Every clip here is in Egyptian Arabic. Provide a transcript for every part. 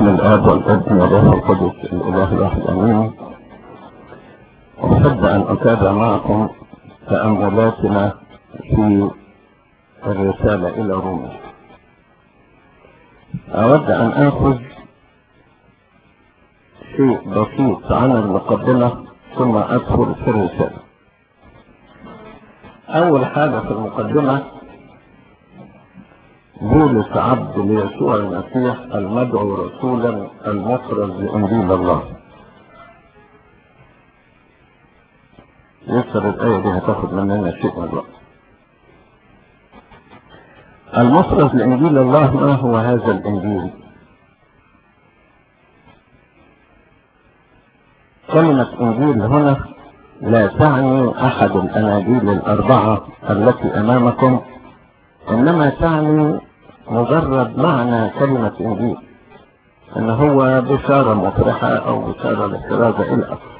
باسم الآب والابن والروح القدس الإله الواحد آمين أحب أن أتابع معكم تأملاتنا في الرسالة إلى روما أود أن آخذ شيء بسيط عن المقدمة ثم أدخل في الرسالة أول حاجة في المقدمة بولس عبد ليسوع المسيح المدعو رسولا المفرز لإنجيل الله يسر الآية دي هتاخد مننا شيء من الوقت المفرز لإنجيل الله ما هو هذا الإنجيل كلمة إنجيل هنا لا تعني أحد الأناجيل الأربعة التي أمامكم إنما تعني مجرد معنى كلمة إنجيل إن هو بشارة مفرحة أو بشارة للكرازة إلى آخره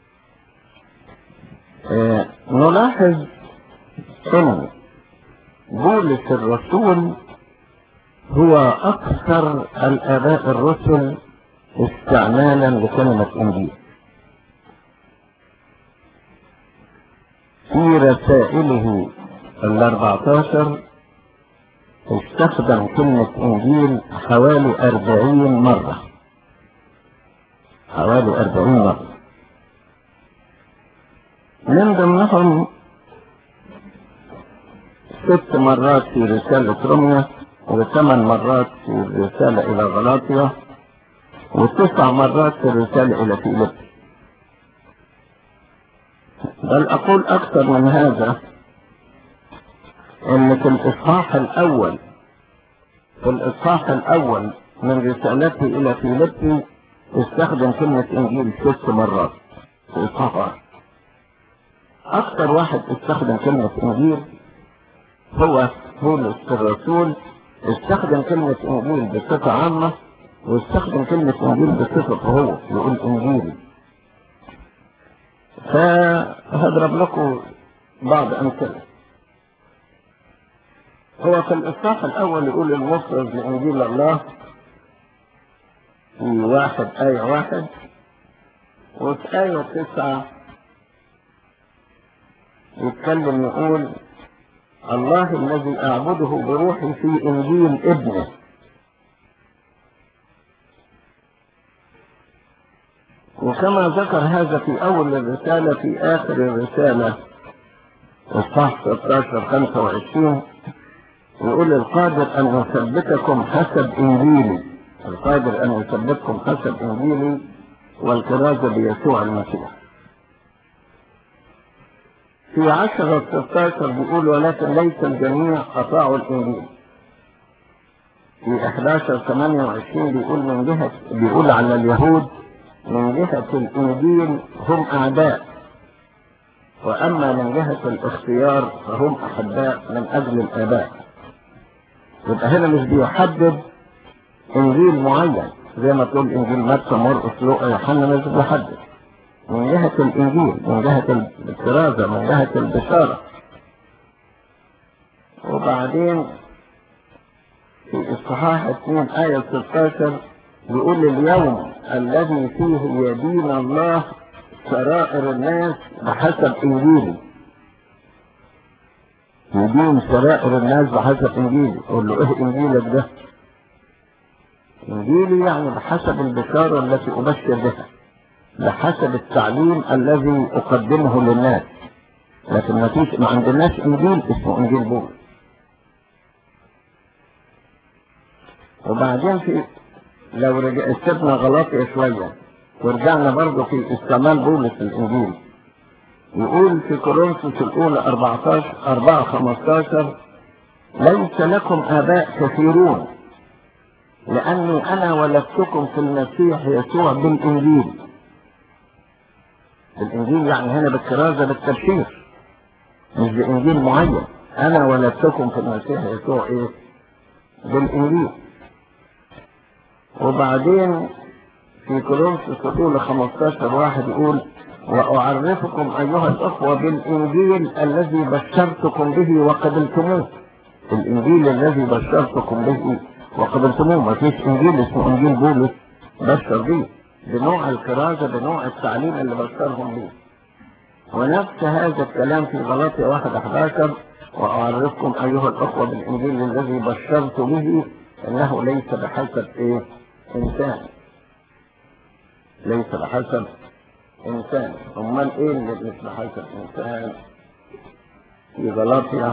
آه نلاحظ إن بولس الرسول هو أكثر الآباء الرسل استعمالا لكلمة إنجيل في رسائله الأربعتاشر استخدم كلمة إنجيل حوالي أربعين مرة حوالي أربعين مرة من ضمنهم ست مرات في رسالة روميا وثمان مرات في الرسالة إلى غلاطيا وتسع مرات في الرسالة إلى فيليب بل أقول أكثر من هذا ان في الاصحاح الاول في الاصحاح الاول من رسالته الى فيليبي استخدم كلمة انجيل ست مرات في اصحاح واحد اكثر واحد استخدم كلمة انجيل هو بولس الرسول استخدم كلمة انجيل بصفة عامة واستخدم كلمة انجيل بصفة هو يقول انجيل فهضرب لكم بعض امثله هو في الإصحاح الأول يقول المفرز لإنجيل الله في واحد آية واحد وفي آية تسعة يتكلم يقول الله الذي أعبده بروحي في إنجيل ابنه وكما ذكر هذا في أول الرسالة في آخر الرسالة إصحاح 16 25 يقول القادر أن يثبتكم حسب إنجيلي القادر أن يثبتكم حسب إنجيلي والكرازة بيسوع المسيح في عشرة 16 بيقول ولكن ليس الجميع أطاعوا الإنجيل في 11 28 بيقول من جهة بيقول على اليهود من جهة الإنجيل هم أعداء وأما من جهة الاختيار فهم أحباء من أجل الآباء يبقى هنا مش بيحدد انجيل معين زي ما تقول انجيل متى مرقس لوقا يوحنا مش بيحدد من جهة الانجيل من جهة الكرازة من جهة البشارة وبعدين في اصحاح 2 آية 16 يقول اليوم الذي فيه يدين الله سرائر الناس بحسب انجيله يدين سرائر الناس بحسب انجيلي اقول له ايه انجيلك ده انجيلي يعني بحسب البشارة التي ابشر بها بحسب التعليم الذي اقدمه للناس لكن ما فيش ما عندناش انجيل اسمه انجيل بولس وبعدين في لو رجع سيبنا غلطية شوية ورجعنا برضه في استعمال بولس الانجيل يقول في كورنثوس الأولى 14 4 15 ليس لكم آباء كثيرون لأني أنا ولدتكم في المسيح يسوع بالإنجيل بالإنجيل يعني هنا بالكرازة بالتبشير مش بإنجيل معين أنا ولدتكم في المسيح يسوع إيه بالإنجيل وبعدين في كورنثوس الأولى 15 واحد يقول وأعرفكم أيها الأخوة بالإنجيل الذي بشرتكم به وقبلتموه الإنجيل الذي بشرتكم به وقبلتموه ما فيش إنجيل اسمه إنجيل بولس بشر بيه بنوع الكرازة بنوع التعليم اللي بشرهم بيه ونفس هذا الكلام في غلاطي واحد 11 وأعرفكم أيها الأخوة بالإنجيل الذي بشرت به أنه ليس بحسب إيه إنسان ليس بحسب إنسان أمال إيه اللي مش بحسب إنسان في غلاطيا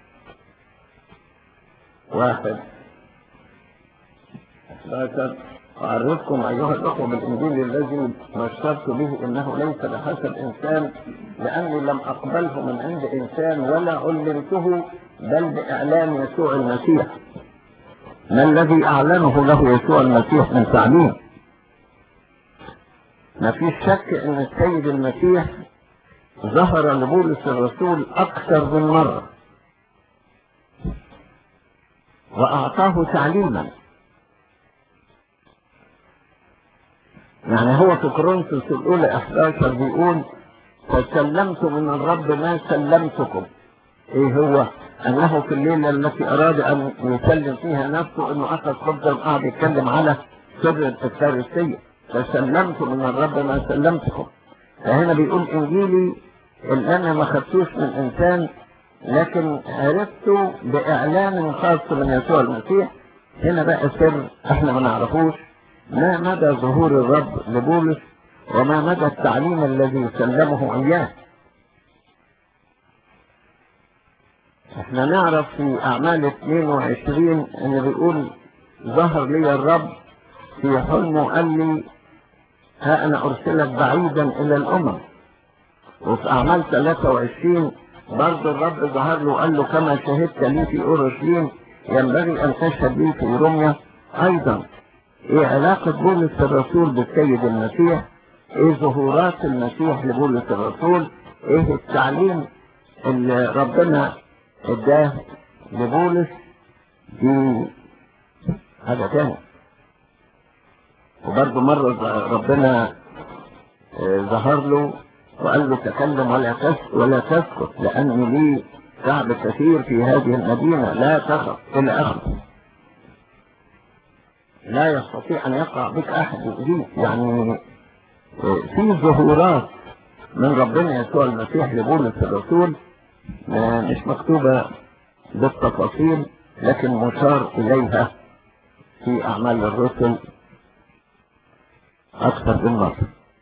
واحد 11 أعرفكم أيها الأخوة بالإنجيل الذي بشرت به إنه ليس بحسب إنسان لأني لم أقبله من عند إنسان ولا علمته بل بإعلان يسوع المسيح ما الذي أعلنه له يسوع المسيح من تعليم ما فيش شك أن السيد المسيح ظهر لبولس الرسول أكثر من مرة وأعطاه تعليما يعني هو في كورنثوس الأولى 11 بيقول فسلمت من الرب ما سلمتكم ايه هو انه في الليلة التي اراد ان يسلم فيها نفسه انه اخذ خبزا وقعد يتكلم على سر الفارسية فسلمت من الرب ما سلمتكم فهنا بيقول انجيلي اللي انا ما خدتوش من انسان لكن عرفته باعلان خاص من يسوع المسيح هنا بقى سر احنا ما نعرفوش ما مدى ظهور الرب لبولس وما مدى التعليم الذي سلمه اياه احنا نعرف في اعمال 22 ان بيقول ظهر لي الرب في حلمه قال لي ها انا ارسلك بعيدا الى الامم وفي اعمال 23 برضه الرب ظهر له وقال له كما شهدت لي في اورشليم ينبغي ان تشهد لي في روميا ايضا ايه علاقة بولس الرسول بالسيد المسيح ايه ظهورات المسيح لبولس الرسول ايه التعليم اللي ربنا اداه لبولس دي هذا تاني وبرضه مرة ربنا ظهر له وقال له تكلم ولا تسكت ولا تسكت لأن لي شعب كثير في هذه المدينة لا تخف إلى آخره لا يستطيع أن يقع بك أحد يؤذيك يعني في ظهورات من ربنا يسوع المسيح لبولس الرسول مش مكتوبة بالتفاصيل لكن مشار إليها في أعمال الرسل أكثر من مرة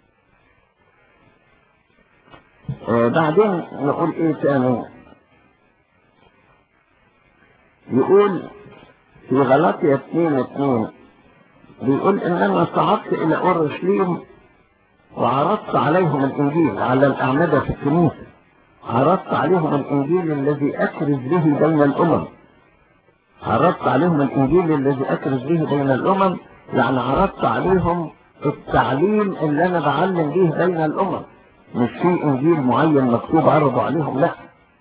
بعدين نقول إيه تاني يقول في غلطية 2 2 بيقول ان انا صعدت الى اورشليم وعرضت عليهم الانجيل على الاعمدة في الكنيسة عرضت عليهم الانجيل الذي اكرز به بين الامم عرضت عليهم الانجيل الذي اكرز به بين الامم يعني عرضت عليهم التعليم اللي انا بعلم به بين الامم مش في انجيل معين مكتوب عرضوا عليهم لا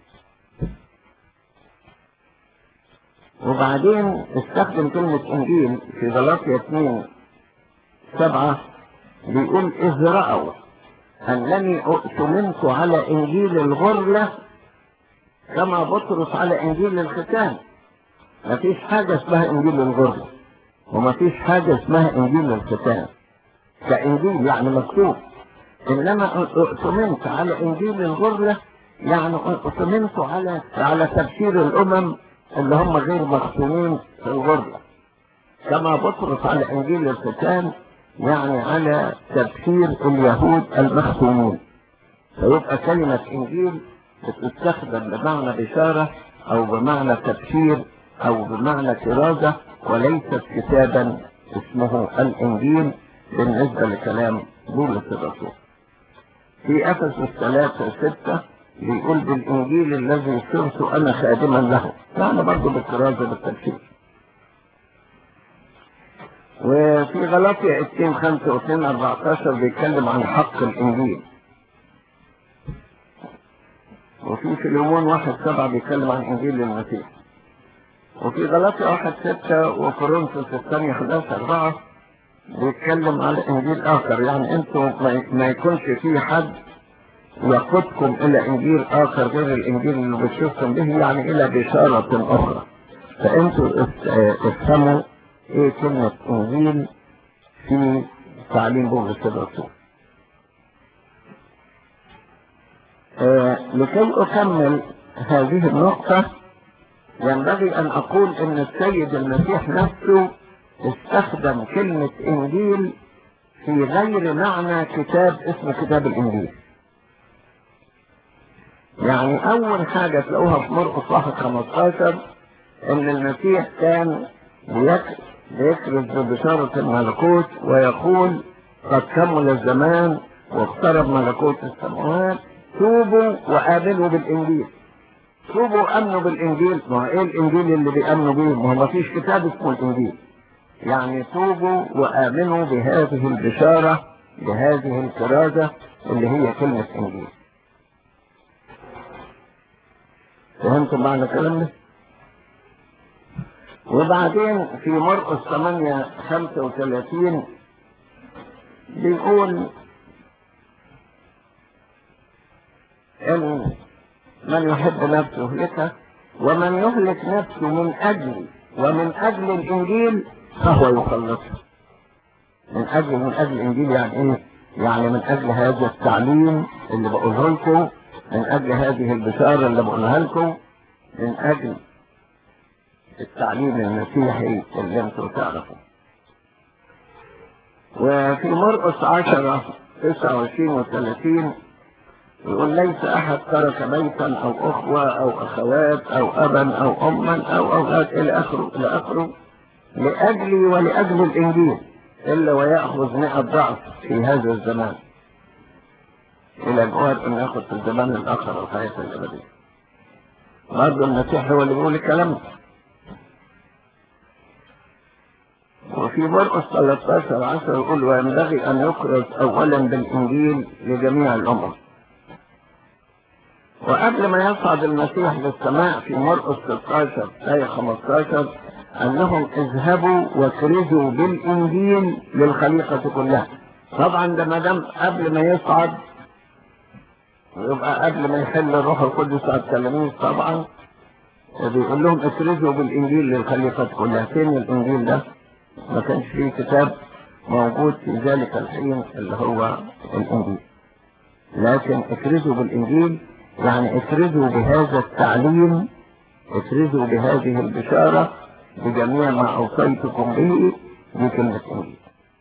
وبعدين استخدم كلمة انجيل في غلاطيا 2 سبعة بيقول اذ رأوا انني اؤتمنت على انجيل الغرلة كما بطرس على انجيل الختان مفيش حاجة اسمها انجيل الغرلة ومفيش حاجة اسمها انجيل الختان كانجيل يعني مكتوب انما اؤتمنت على انجيل الغرلة يعني اؤتمنت على على تبشير الامم اللي هم غير مختومين في الغرلة كما بطرس على انجيل الختان يعني على تبشير اليهود المختومين فيبقى كلمة انجيل بتستخدم بمعنى بشارة او بمعنى تبشير او بمعنى كرازة وليست كتابا اسمه الانجيل بالنسبة لكلام بولس الرسول في افسس ثلاثة ستة بيقول بالانجيل الذي صرت انا خادما له يعني برضه بالكرازة بالتبشير وفي غلاطيا 2 5 و2 14 بيتكلم عن حق الانجيل وفي فيليمون واحد سبعة بيتكلم عن انجيل المسيح وفي غلاطيا واحد ستة وكورنثوس الثانية 11 4 بيتكلم على انجيل اخر يعني انتوا ما يكونش في حد يقودكم الى انجيل اخر غير الانجيل اللي بتشوفكم به يعني الى بشارة اخرى فانتوا افهموا ايه كلمة انجيل في تعليم بولس الرسول آه لكي أكمل هذه النقطة ينبغي أن أقول أن السيد المسيح نفسه استخدم كلمة إنجيل في غير معنى كتاب اسمه كتاب الإنجيل يعني أول حاجة تلاقوها في مرقس واحد 15 إن المسيح كان بيكرز ببشارة الملكوت ويقول قد كمل الزمان واقترب ملكوت السماوات توبوا وآمنوا بالإنجيل توبوا امنوا بالانجيل ما هو ايه الانجيل اللي بيامنوا بيه ما هو ما فيش كتاب اسمه الانجيل يعني توبوا وامنوا بهذه البشارة بهذه الكرازة اللي هي كلمة انجيل فهمتم معنى كلامنا وبعدين في مرقس 8 35 بيقول ان من يحب نفسه يهلكها ومن يهلك نفسه من أجل ومن أجل الإنجيل فهو يخلصها من أجل من أجل الإنجيل يعني إيه؟ يعني من أجل هذا التعليم اللي بقوله لكم من أجل هذه البشارة اللي بقولها لكم من أجل التعليم المسيحي اللي انتم تعرفوا وفي مرقس 10 29 و 30 يقول ليس أحد ترك بيتا أو أخوة أو أخوات أو أبا أو أما أو أولاد إلى آخره إلى آخره لأجلي ولأجل الإنجيل إلا ويأخذ مئة ضعف في هذا الزمان إلى جوار أن يأخذ في الزمان الآخر الحياة الأبدية برضه المسيح هو اللي بيقول الكلام ده وفي مرقس 13 10 يقول وينبغي أن يكرز أولا بالإنجيل لجميع الأمم وقبل ما يصعد المسيح للسماء في مرقس 16 آية 15 قال لهم اذهبوا وكرزوا بالإنجيل للخليقة كلها طبعا ده ما دام قبل ما يصعد ويبقى قبل ما يحل الروح القدس على التلاميذ طبعا بيقول لهم اكرزوا بالإنجيل للخليقة كلها فين الإنجيل ده؟ ما كانش فيه كتاب موجود في ذلك الحين اللي هو الإنجيل لكن اكرزوا بالإنجيل يعني افرزوا بهذا التعليم افرزوا بهذه البشارة بجميع ما أوصيتكم به بكلمة إنجيل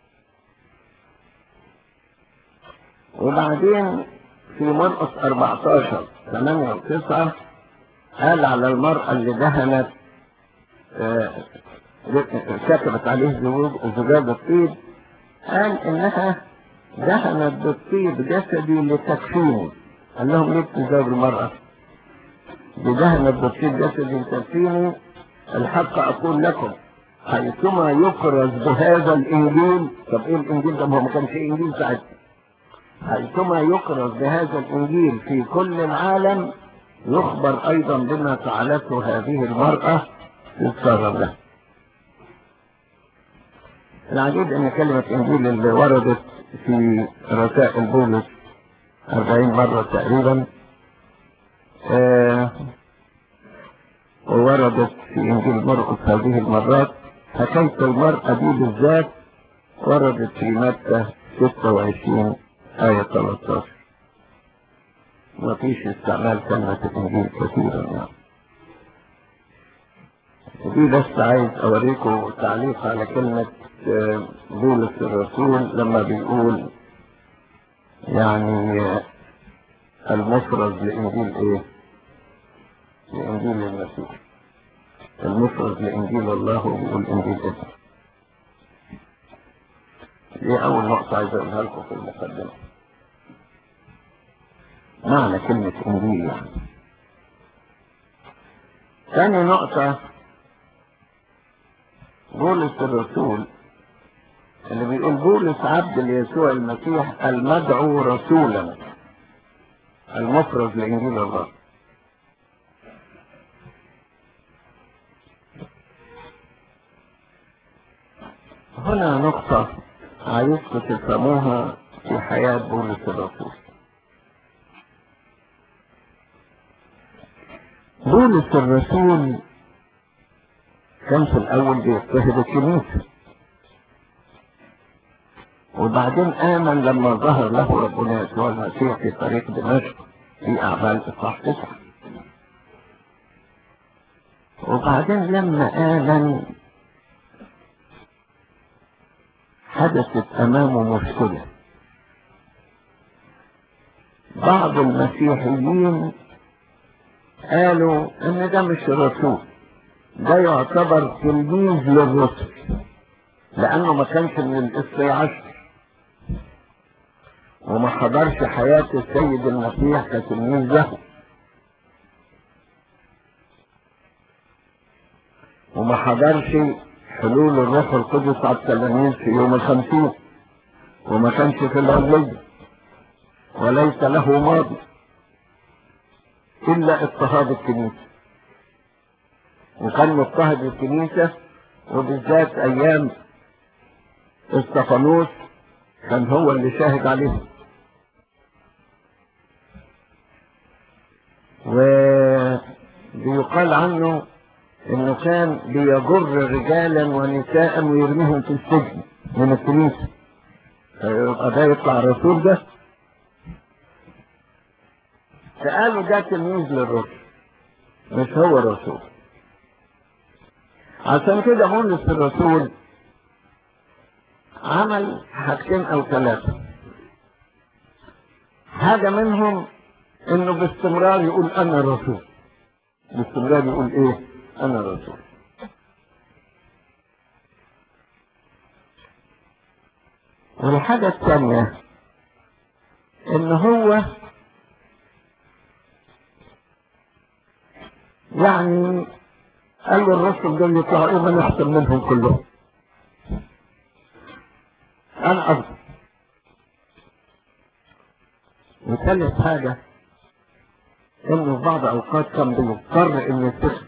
وبعدين في مرقس 14 8 و 9 قال على المرأة اللي دهنت آه كتبت عليه زجاج الطيب قال إنها دهنت بالطيب جسدي لتكفيني قال لهم ليه تزوج المرأة بدهن الدكتور جسد تكفيني الحق أقول لكم حيثما يكرز بهذا الإنجيل طب إيه الإنجيل ده ما هو ما كانش إنجيل ساعتها حيثما يكرز بهذا الإنجيل في كل العالم يخبر أيضا بما فعلته هذه المرأة يتصرف له العجيب أن كلمة إنجيل اللي وردت في رسائل بولس أربعين مرة تقريبا آه ووردت في إنجيل مرقس هذه المرات حكاية المرأة دي بالذات وردت في متى 26 آية 13 مفيش استعمال كلمة الإنجيل كثيرا يعني دي بس عايز أوريكم تعليق على كلمة بولس الرسول لما بيقول يعني المفرز لإنجيل إيه؟ لإنجيل المسيح المفرز لإنجيل الله وبيقول إنجيل ابن دي أول نقطة عايز أقولها لكم في المقدمة معنى كلمة إنجيل يعني ثاني نقطة بولس الرسول اللي بيقول بولس عبد ليسوع المسيح المدعو رسولا المفرز لإنجيل الله هنا نقطة عايزكم تفهموها في حياة بولس الرسول بولس الرسول كان في الأول بيضطهد الكنيسة وبعدين آمن لما ظهر له ربنا يسوع المسيح في طريق دمشق في أعمال إصحاح تسعة وبعدين لما آمن حدثت أمامه مشكلة بعض المسيحيين قالوا ان ده مش رسول ده يعتبر تلميذ للرسل لانه ما كانش من الاثني عشر وما حضرش حياة السيد المسيح كتلميذ له وما حضرش حلول الروح القدس على التلاميذ في يوم الخمسين وما كانش في العلية وليس له ماضي إلا اضطهاد الكنيسة وكان مضطهد الكنيسة وبالذات أيام استفانوس كان هو اللي شاهد عليه وبيقال عنه انه كان بيجر رجالا ونساء ويرميهم في السجن من الكنيسة فيبقى ده يطلع رسول ده فقالوا ده تلميذ للرسل مش هو رسول عشان كده بولس الرسول عمل حاجتين او ثلاثة حاجة منهم انه باستمرار يقول انا رسول باستمرار يقول ايه انا رسول والحاجة الثانية ان هو يعني قال له الرسل دول يطلعوا ايه من احسن منهم كلهم انا افضل وثالث حاجة انه في بعض اوقات كان بيضطر انه يتخذ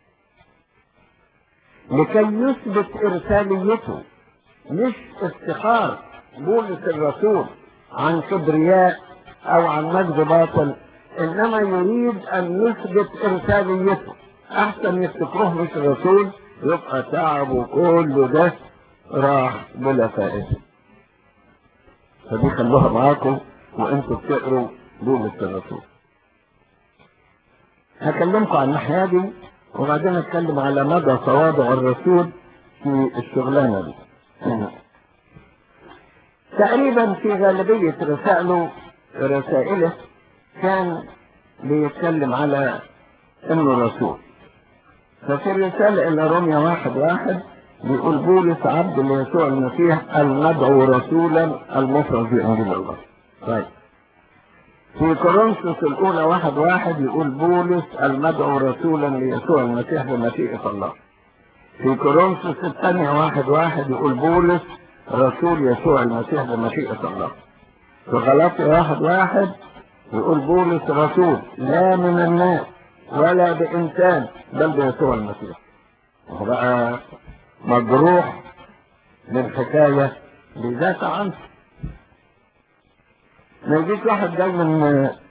لكي يثبت ارساليته مش افتخار بولس الرسول عن كبرياء او عن مجد باطل انما يريد ان يثبت ارساليته احسن يفتكروه مش رسول يبقى تعبه كله ده راح بلا فائده فدي خلوها معاكم وانتوا بتقروا بولس الرسول هكلمكم عن الناحيه دي وبعدين اتكلم على مدى تواضع الرسول في الشغلانه دي تقريبا في غالبيه رسائله رسائله كان بيتكلم على انه رسول ففي الرسالة إلى روميا واحد واحد بيقول بولس عبد ليسوع المسيح المدعو رسولا المفرد في إنجيل الله. طيب. في كورنثوس الأولى واحد واحد يقول بولس المدعو رسولا ليسوع المسيح بمشيئة الله. في كورنثوس الثانية واحد واحد يقول بولس رسول يسوع المسيح بمشيئة الله. في غلاطي واحد واحد يقول بولس رسول لا من الناس ولا بإنسان بل بيسوع المسيح وبقى مجروح للحكاية بذات عنه ما يجيش واحد جاي من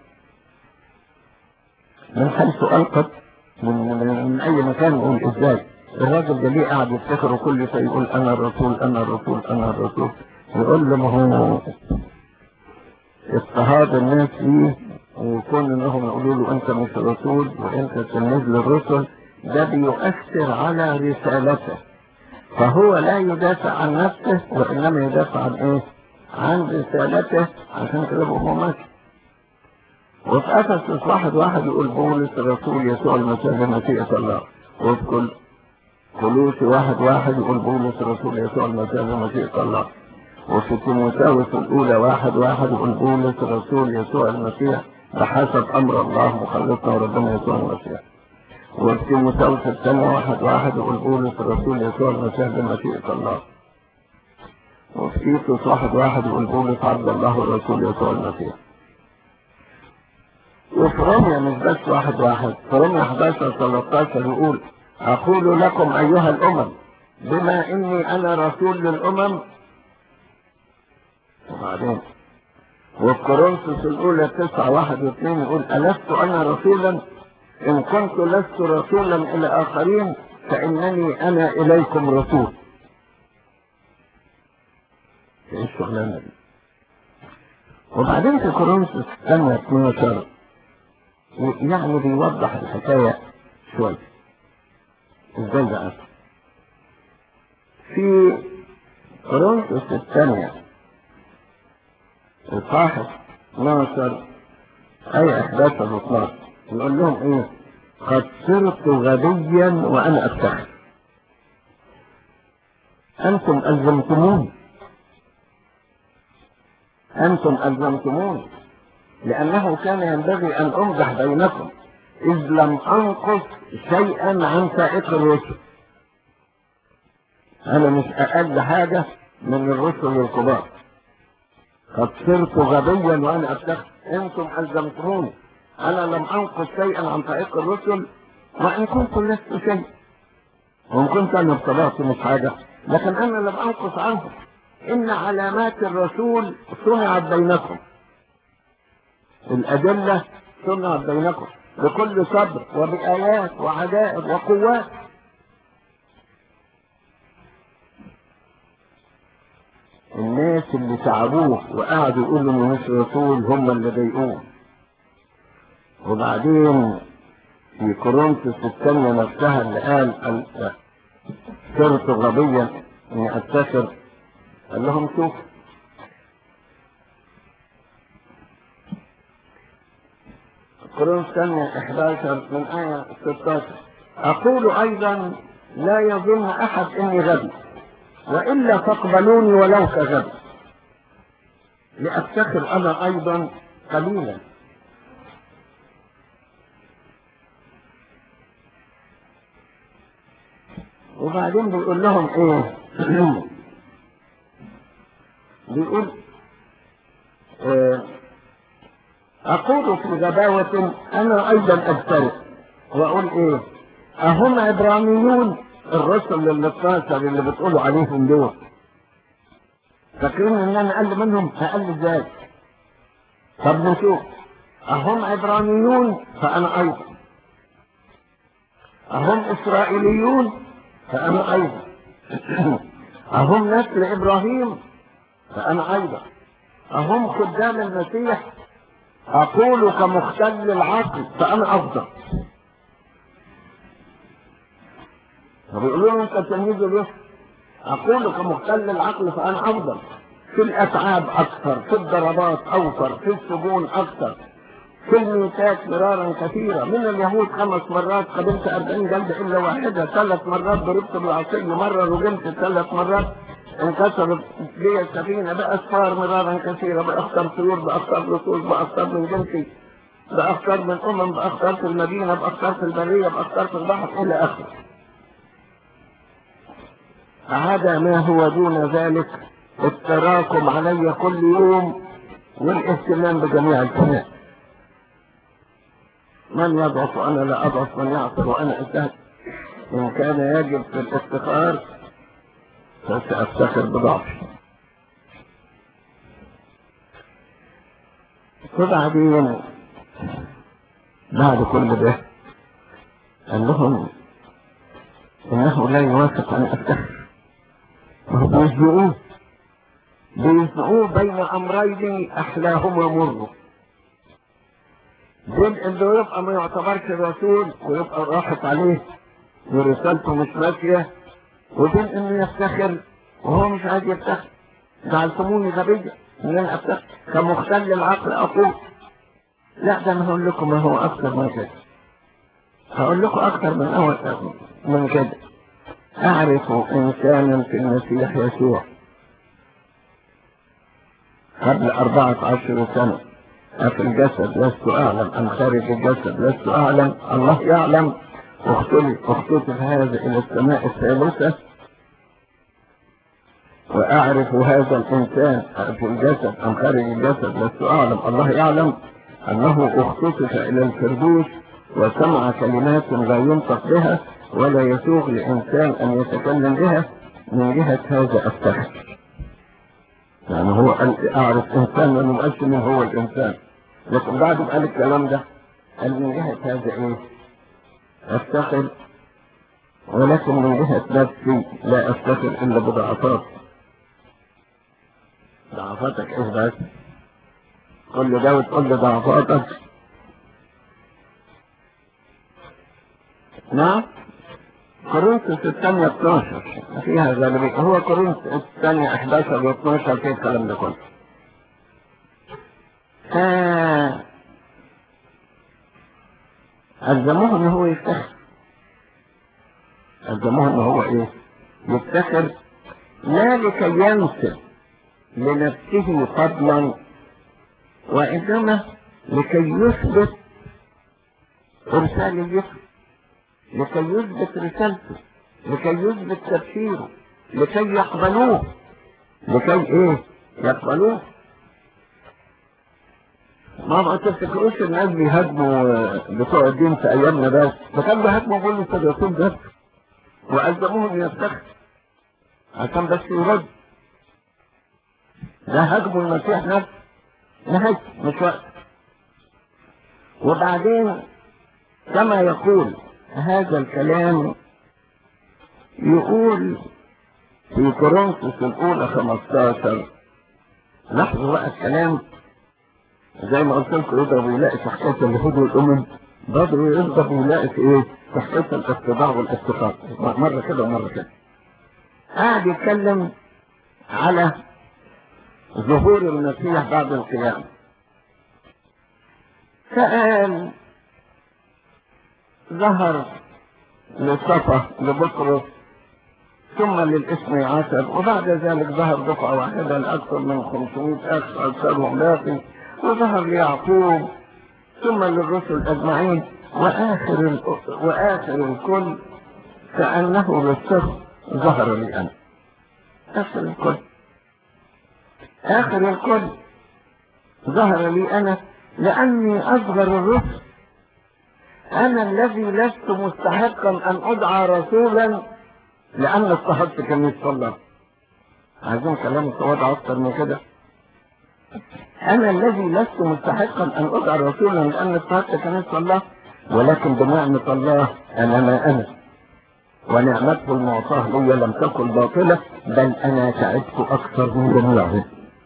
من حيث ألقت من, من أي مكان يقول إزاي الراجل ده ليه قاعد يفتخر وكل شيء يقول أنا الرسول أنا الرسول أنا الرسول يقول له ما هو اضطهاد الناس ليه وكون انهم يقولوا له انت مش رسول وانت تلميذ للرسل ده بيؤثر على رسالته فهو لا يدافع عن نفسه وانما يدافع عن ايه عن رسالته عشان كده هو ماشي وفي افسس واحد واحد يقول بولس الرسول يسوع المسيح بمشيئة الله وفي كل كلوسي واحد واحد يقول بولس الرسول يسوع المسيح بمشيئة الله وفي تيموثاوس الأولى واحد واحد يقول بولس الرسول يسوع المسيح بحسب أمر الله مخلصنا وربنا يسوع المسيح وفي تيموثاوس الثانية واحد واحد يقول بولس الرسول يسوع المسيح بمشيئة الله وفي تيتوس واحد واحد يقول بولس عبد الله الرسول يسوع المسيح وفي روميا مش بس واحد واحد في روميا 11 13 يقول أقول لكم أيها الأمم بما إني أنا رسول للأمم وبعدين وفي كورنثوس الأولى تسعة واحد واثنين يقول ألست أنا رسولا إن كنت لست رسولا إلى آخرين فإنني أنا إليكم رسول في الشغلانة دي وبعدين في كورنثوس الثانية 12 يعني بيوضح الحكاية شوية ازاي بقى في كورنثوس الثانية الصاحب 12 أي 11 و 12 يقول لهم إيه قد صرت غبيا وأنا أفتخر أنتم ألزمتموني أنتم ألزمتموني لأنه كان ينبغي أن أمزح بينكم إذ لم أنقص شيئا عن سائق الرسل أنا مش أقل حاجة من الرسل الكبار قد صرت غبيا وأنا أفتخر أنتم ألزمتموني أنا لم أنقص شيئا عن طريق الرسل وإن كنت لست شيء وإن كنت أنا ابتدأت مش حاجة لكن أنا لم أنقص عنهم إن علامات الرسول صنعت بينكم الأدلة صنعت بينكم بكل صبر وبآيات وعجائب وقوات الناس اللي تعبوه وقعدوا يقولوا انه مش رسول هم اللي ضايقوه وبعدين في كورنثوس الثانية نفسها اللي قال صرت غبيا اني افتكر قال لهم شوف كورنثوس الثانية 11 من آية 16 أقول أيضا لا يظن أحد إني غبي وإلا تقبلوني ولو كغبي لأفتخر أنا أيضا قليلا وبعدين بيقول لهم ايه بيقول آه اقول في غباوة انا ايضا ابترئ واقول ايه اهم عبرانيون الرسل اللي 12 اللي بتقولوا عليهم دول فاكرين ان انا اقل منهم اقل ازاي طب نشوف اهم عبرانيون فانا ايضا اهم اسرائيليون فأنا أيضا أهم نسل إبراهيم فأنا أيضا أهم خدام المسيح أقول كمختل العقل فأنا أفضل فبيقولوا له أنت تلميذ ليه؟ أقول كمختل العقل فأنا أفضل في الأتعاب أكثر في الضربات أوفر في السجون أكثر في الميتات مرارا كثيرا من اليهود خمس مرات قبلت أربعين جلدة إلا واحدة ثلاث مرات ضربت بالعصي مرة رجمت ثلاث مرات انكسرت لي السفينة بأسفار مرارا كثيرة بأخطر طيور بأخطر رسول بأخطر من جنسي بأخطر من أمم بأخطر في المدينة بأخطر في البرية بأخطر في البحر إلى آخره هذا ما هو دون ذلك التراكم علي كل يوم والاهتمام بجميع الكنائس من يضعف وأنا لا أضعف من يعصر وأنا أجتهد إن كان يجب في الافتخار فسأفتخر بضعفي وبعدين بعد كل ده قال لهم إنه لا يوافق أن أفتخر وهو بيزنقوه بيزنقوه بين أمرين أحلاهما مره بين انه يبقى ما يعتبرش رسول ويبقى راحت عليه ورسالته مش ماشية وبين انه يفتخر وهو مش عايز يفتخر جعلتموني غبية ان انا افتخر كمختل العقل اقول لا ده انا هقول لكم ما هو اكثر من كده هقول لكم اكثر من اول من كده اعرف انسانا في المسيح يسوع قبل اربعة عشر سنة في الجسد لست أعلم أم خارج الجسد لست أعلم الله يعلم اختلف هذا إلى السماء الثالثة وأعرف هذا الإنسان في الجسد أم خارج الجسد لست أعلم الله يعلم أنه اختطف إلى الفردوس وسمع كلمات لا ينطق بها ولا يسوغ لإنسان أن يتكلم بها من جهة هذا التخت يعني هو قال أعرف إنسان وأنا مقسم هو الإنسان لكن بعد ما قال الكلام ده قال من جهة هذا إيه أفتخر ولكن من جهة نفسي لا أفتخر إلا بضعفات ضعفاتك ايه بس كل ده وتقول لي ضعفاتك نعم كورنثوس الثانية 12 فيها غالبية هو كورنثوس الثانية 11 و 12 في الكلام ده كله ف ألزموه إن هو يفتخر ألزموه إن هو إيه؟ يفتخر لا لكي ينسب لنفسه فضلا وإنما لكي يثبت إرساليته لكي يثبت رسالته لكي يثبت تبشيره لكي يقبلوه لكي ايه يقبلوه ما ما تفتكروش الناس بيهاجموا بتوع الدين في ايامنا بس ده كان بيهاجموا كل الصديقين بس والزموه ان يفتخر عشان بس يرد ده هاجموا المسيح نفسه نهج مش وقت وبعدين كما يقول هذا الكلام يقول في كورنثوس الأولى 15 لاحظوا بقى الكلام زي ما قلت لكم يضرب يلاقي في حكاية اليهود والأمم برضه يضرب يلاقي في إيه؟ في حكاية الاستضاع والاستقاط مرة كده ومرة كده قاعد يتكلم على ظهور المسيح بعد القيامة فقال ظهر لصفا لبطرس ثم للاسم عشر وبعد ذلك ظهر دفعة واحدة لأكثر من 500 أخ أكثرهم باقي وظهر ليعقوب ثم للرسل أجمعين وآخر ال- وآخر الكل كأنه للسر ظهر لي أنا آخر الكل آخر الكل ظهر لي أنا لأني أصغر الرسل أنا الذي لست مستحقا أن أدعى رسولا لأن اضطهدت كنيسة الله عايزين كلام تواضع أكتر من كده أنا الذي لست مستحقا أن أدعى رسولا لأن اضطهدت كنيسة الله ولكن بنعمة الله أنا ما أنا ونعمته المعطاة لي لم تكن باطلة بل أنا تعبت أكثر من جميعهم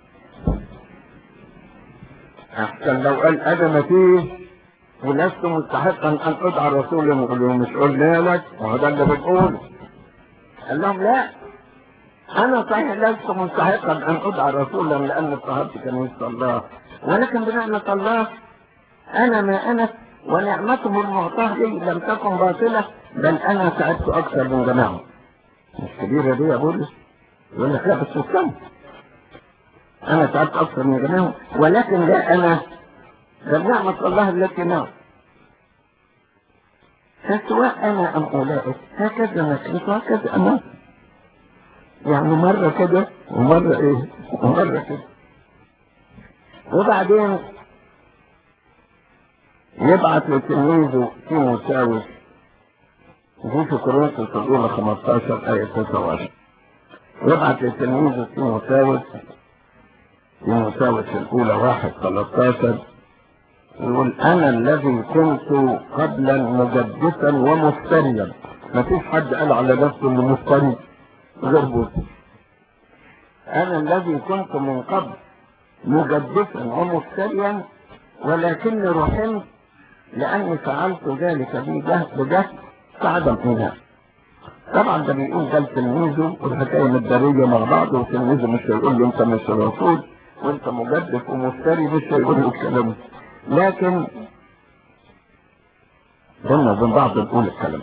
أحسن لو قال أنا ما فيه ولست مستحقا ان ادعى رسولا يقول له مش قلنا لك وهو ده اللي بتقوله قال لهم لا انا صحيح لست مستحقا ان ادعى رسولا لان اضطهدت كنيسه الله ولكن بنعمه الله انا ما انا ونعمته المعطاه لي لم تكن باطله بل انا تعبت اكثر من جماعه مش كبيره دي يا بولس يقول لك لا بس استنى انا تعبت اكثر من جماعه ولكن لا انا بل نعمة الله التي نعم فسواء أنا أم أولئك هكذا نكنت وهكذا أنا يعني مرة كده ومرة إيه ومرة كده وبعدين يبعث لتلميذه تيموثاوس دي في كورنثوس الأولى 15 آية 29 يبعث لتلميذه تيموثاوس تيموثاوس الأولى 1 13 يقول انا الذي كنت قبلا مجدسا ومفتريا ما فيش حد قال على نفسه انه مفتري غير بوسي انا الذي كنت من قبل مجدسا ومفتريا ولكني رحمت لاني فعلت ذلك بجهد بجهد كعدم ايمان طبعا ده بيقول ده لتلميذه والحكايه متداريه مع بعض وتلميذه مش هيقول له انت مش الرسول وانت مجدف ومفتري مش هيقول له الكلام ده لكن بيننا وبين بعض نقول الكلام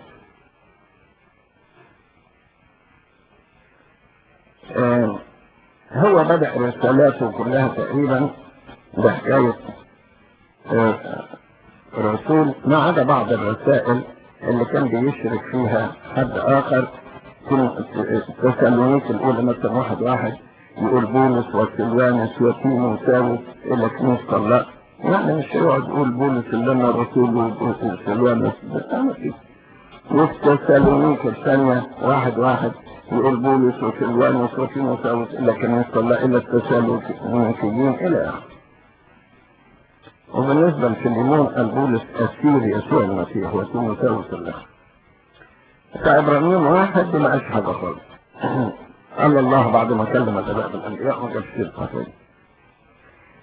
آه هو بدأ رسالاته كلها تقريبا بحكاية آه رسول ما عدا بعض الرسائل اللي كان بيشرك فيها حد آخر في تسالونيك الأولى مثلا واحد واحد يقول بولس وسلوانس وتيموثاوس إلى كنيسة الله يعني مش يقعد يقول بولس اللي انا الرسول وسلوانس وفي تسالونيك الثانية واحد واحد يقول بولس وسلوانس وتيموثاوس إلى كنيسة الله إلى التسالونيكيين إلى آخره وبالنسبة لفيليمون قال بولس أسير يسوع المسيح وتيموثاوس الآخر فعبرانيين واحد ما قالش حاجة خالص قال الله بعد ما كلم الآباء بالأنبياء ما قالش كده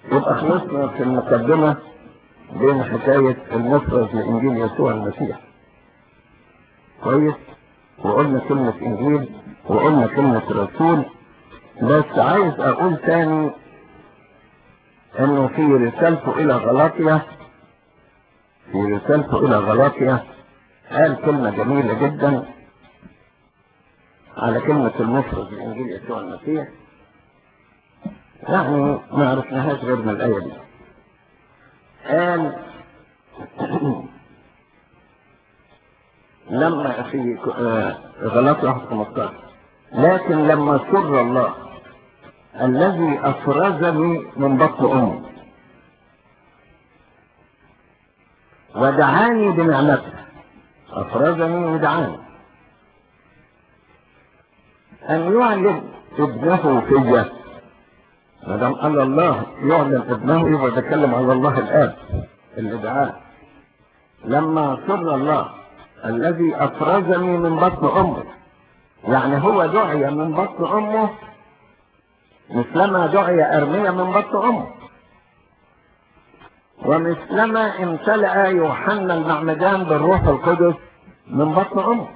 يبقى خلصنا في المقدمة بين حكاية المفرز لإنجيل يسوع المسيح كويس وقلنا كلمة إنجيل وقلنا كلمة رسول بس عايز أقول تاني إنه في رسالته إلى غلاطيا في رسالته إلى غلاطيا قال كلمة جميلة جدا على كلمة المفرد لإنجيل يسوع المسيح يعني ما عرفناهاش غير من الآية دي قال لما في غلاطيا 15 لكن لما سر الله الذي أفرزني من بطن أمي ودعاني بنعمته أفرزني ودعاني أن يعلن ابنه فيا ما دام قال الله يعلن ابنه يبقى يتكلم على الله الآب اللي دعاه لما سر الله الذي أفرزني من بطن أمه يعني هو دعي من بطن أمه مثلما دعي أرميا من بطن أمه ومثلما امتلأ يوحنا المعمدان بالروح القدس من بطن أمه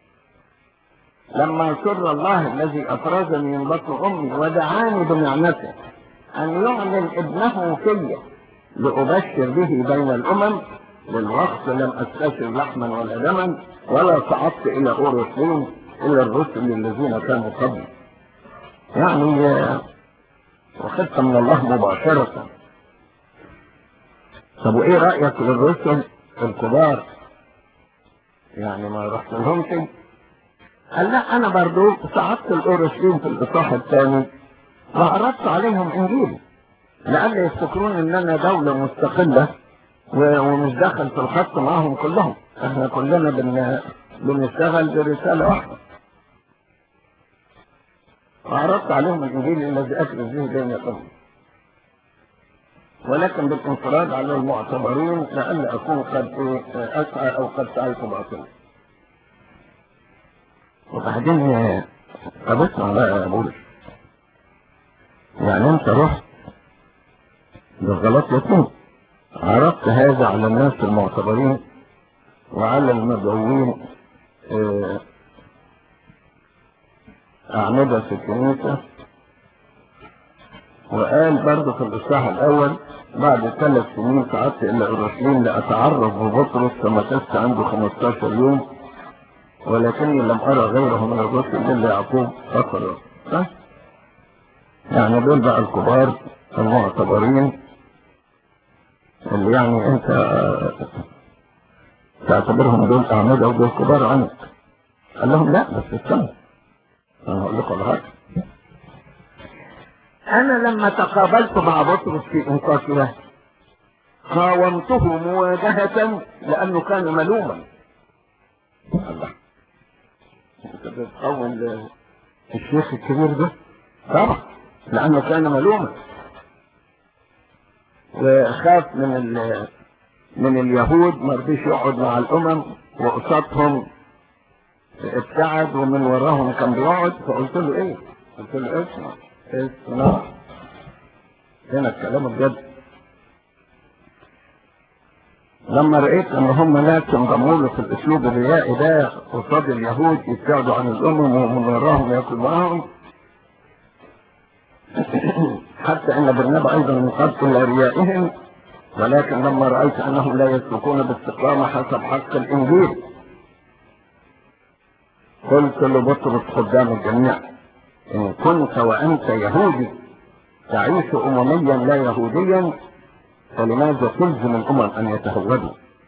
لما سر الله الذي أفرزني من بطن أمي ودعاني بنعمته أن يعلن ابنه فيا لأبشر به بين الأمم للوقت لم أستشر لحما ولا دما ولا صعدت إلى أورشليم إلا الرسل الذين كانوا قبلي يعني وخدت من الله مباشرة طب وإيه رأيك للرسل الكبار يعني ما رحت لهمش قال لا أنا برضو صعدت الأورشليم في الإصحاح الثاني وعرضت عليهم إنجيل لأن يفتكرون إن أنا دولة مستقلة ومش داخل في الخط معاهم كلهم احنا كلنا بن... بنشتغل برسالة واحدة وعرضت عليهم الإنجيل الذي أكرز به بين الأمم ولكن بالانفراد على المعتبرين لأن أكون قد أسعى أو قد سعيت باطلا وبعدين قبضت على بولس يعني انت رحت بالغلط يكون عرضت هذا على الناس المعتبرين وعلى المدعوين أعمدة في الكنيسة وقال برضه في الإصحاح الأول بعد ثلاث سنين صعدت إلى أورشليم لأتعرف ببطرس فمكثت عنده 15 يوم ولكني لم أرى غيره من الرسل إلا يعقوب فقر يعني دول بقى الكبار المعتبرين اللي يعني أنت تعتبرهم دول أعمدة ودول كبار عنك قال لهم لا بس استنى أنا هقول لكم على حاجة أنا لما تقابلت مع بطرس في أنطاكيا قاومته مواجهة لأنه كان ملوما الله انت بتقوم الشيخ الكبير ده طبعا لأنه كان ملوما وخاف من ال... من اليهود ما رضيش يقعد مع الأمم وقصادهم ابتعد ومن وراهم كان بيقعد فقلت له ايه؟ قلت له اسمع اسمع هنا الكلام بجد لما رأيت ان هم ناس انضموا له في الاسلوب الريائي ده قصاد اليهود يبتعدوا عن الامم ومن وراهم ياكل معاهم حتى ان برنابا ايضا انقاد الى ريائهم ولكن لما رايت انهم لا يسلكون باستقامه حسب حق الانجيل قلت لبطرس قدام الجميع ان كنت وانت يهودي تعيش امميا لا يهوديا فلماذا تلزم الامم ان يتهودوا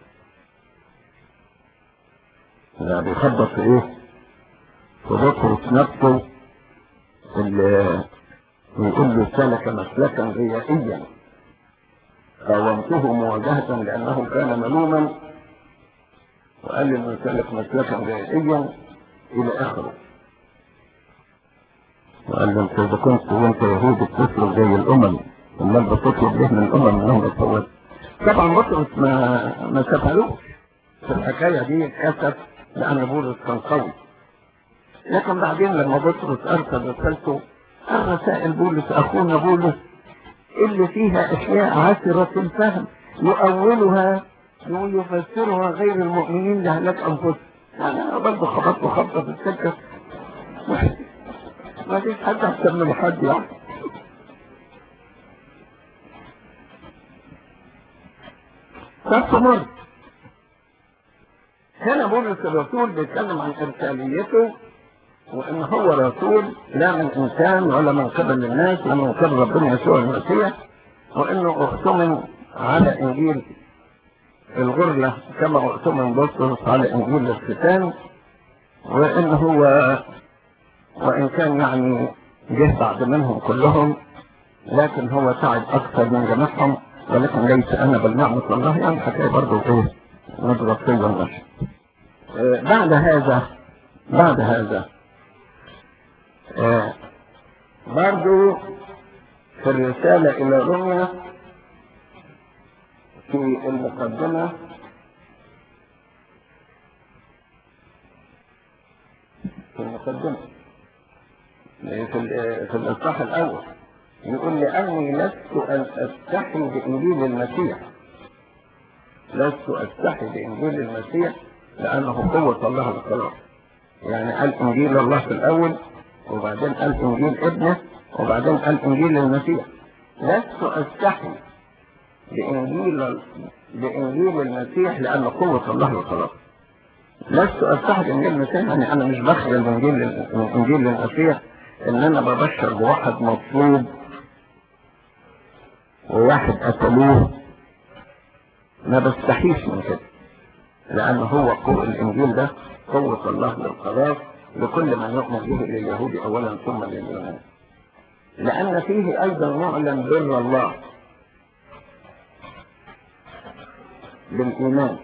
ده بيخبط في ايه في بطرس نفسه اللي ويقول له سلك مسلكا غيائيا قاومته مواجهة لأنه كان ملوما وقال لي انه سلك مسلكا غيائيا إلى آخره وقال له انت اذا كنت وانت يهودي بتسلك زي الامم امال بتطلب ليه من الامم انهم يتطوروا طبعا بطرس ما ما سفلوش في الحكايه دي اتكسف لان بولس كان قوي لكن بعدين لما بطرس ارسل رسالته الرسائل بولس اخونا بولس اللي فيها أشياء عسرة الفهم يؤولها ويفسرها غير المؤمنين لهلاك أنفسهم يعني أنا برضه خبطت خبطة في السكة ما فيش حد أحسن من حد يعني بس مر هنا بولس الرسول بيتكلم عن إرساليته وإن هو رسول لا من إنسان ولا من قبل الناس ولا من قبل ربنا يسوع المسيح وإنه اؤتمن على إنجيل الغرلة كما اؤتمن بطرس على إنجيل الختان وإن هو وإن كان يعني جه بعد منهم كلهم لكن هو تعب أكثر من جميعهم ولكن ليس أنا بل نعمة الله يعني حكاية برضه إيه نضرب في النشر آه بعد هذا بعد هذا آه برضو في الرسالة إلى روميا في المقدمة في المقدمة في, في الإصحاح الأول يقول لأني لست أن أستحي بإنجيل المسيح لست أستحي بإنجيل المسيح لأنه قوة الله الخلاص يعني قال إنجيل الله في الأول وبعدين قال إنجيل ابنه وبعدين قال إنجيل المسيح لست أستحي بإنجيل بإنجيل المسيح لأنه قوة الله الخلاص لست أستحي بإنجيل المسيح يعني أنا مش بخجل من إنجيل من إنجيل المسيح إن أنا ببشر بواحد مطلوب وواحد قتلوه ما بستحيش من كده لأن هو قوة الإنجيل ده قوة الله للخلاص لكل من يؤمن به لليهود أولا ثم لليونان لأن فيه أيضا معلن بر الله بالإيمان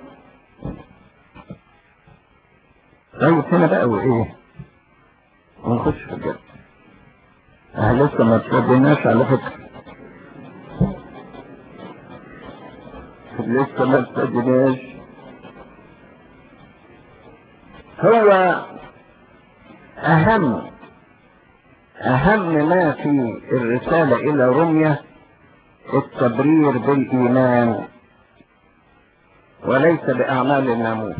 طيب هنا بقى وإيه ونخش في الجد أه لسه ما تفضلناش على فكرة لسه ما تفضلناش هو أهم أهم ما في الرسالة إلى روميا التبرير بالإيمان وليس بأعمال الناموس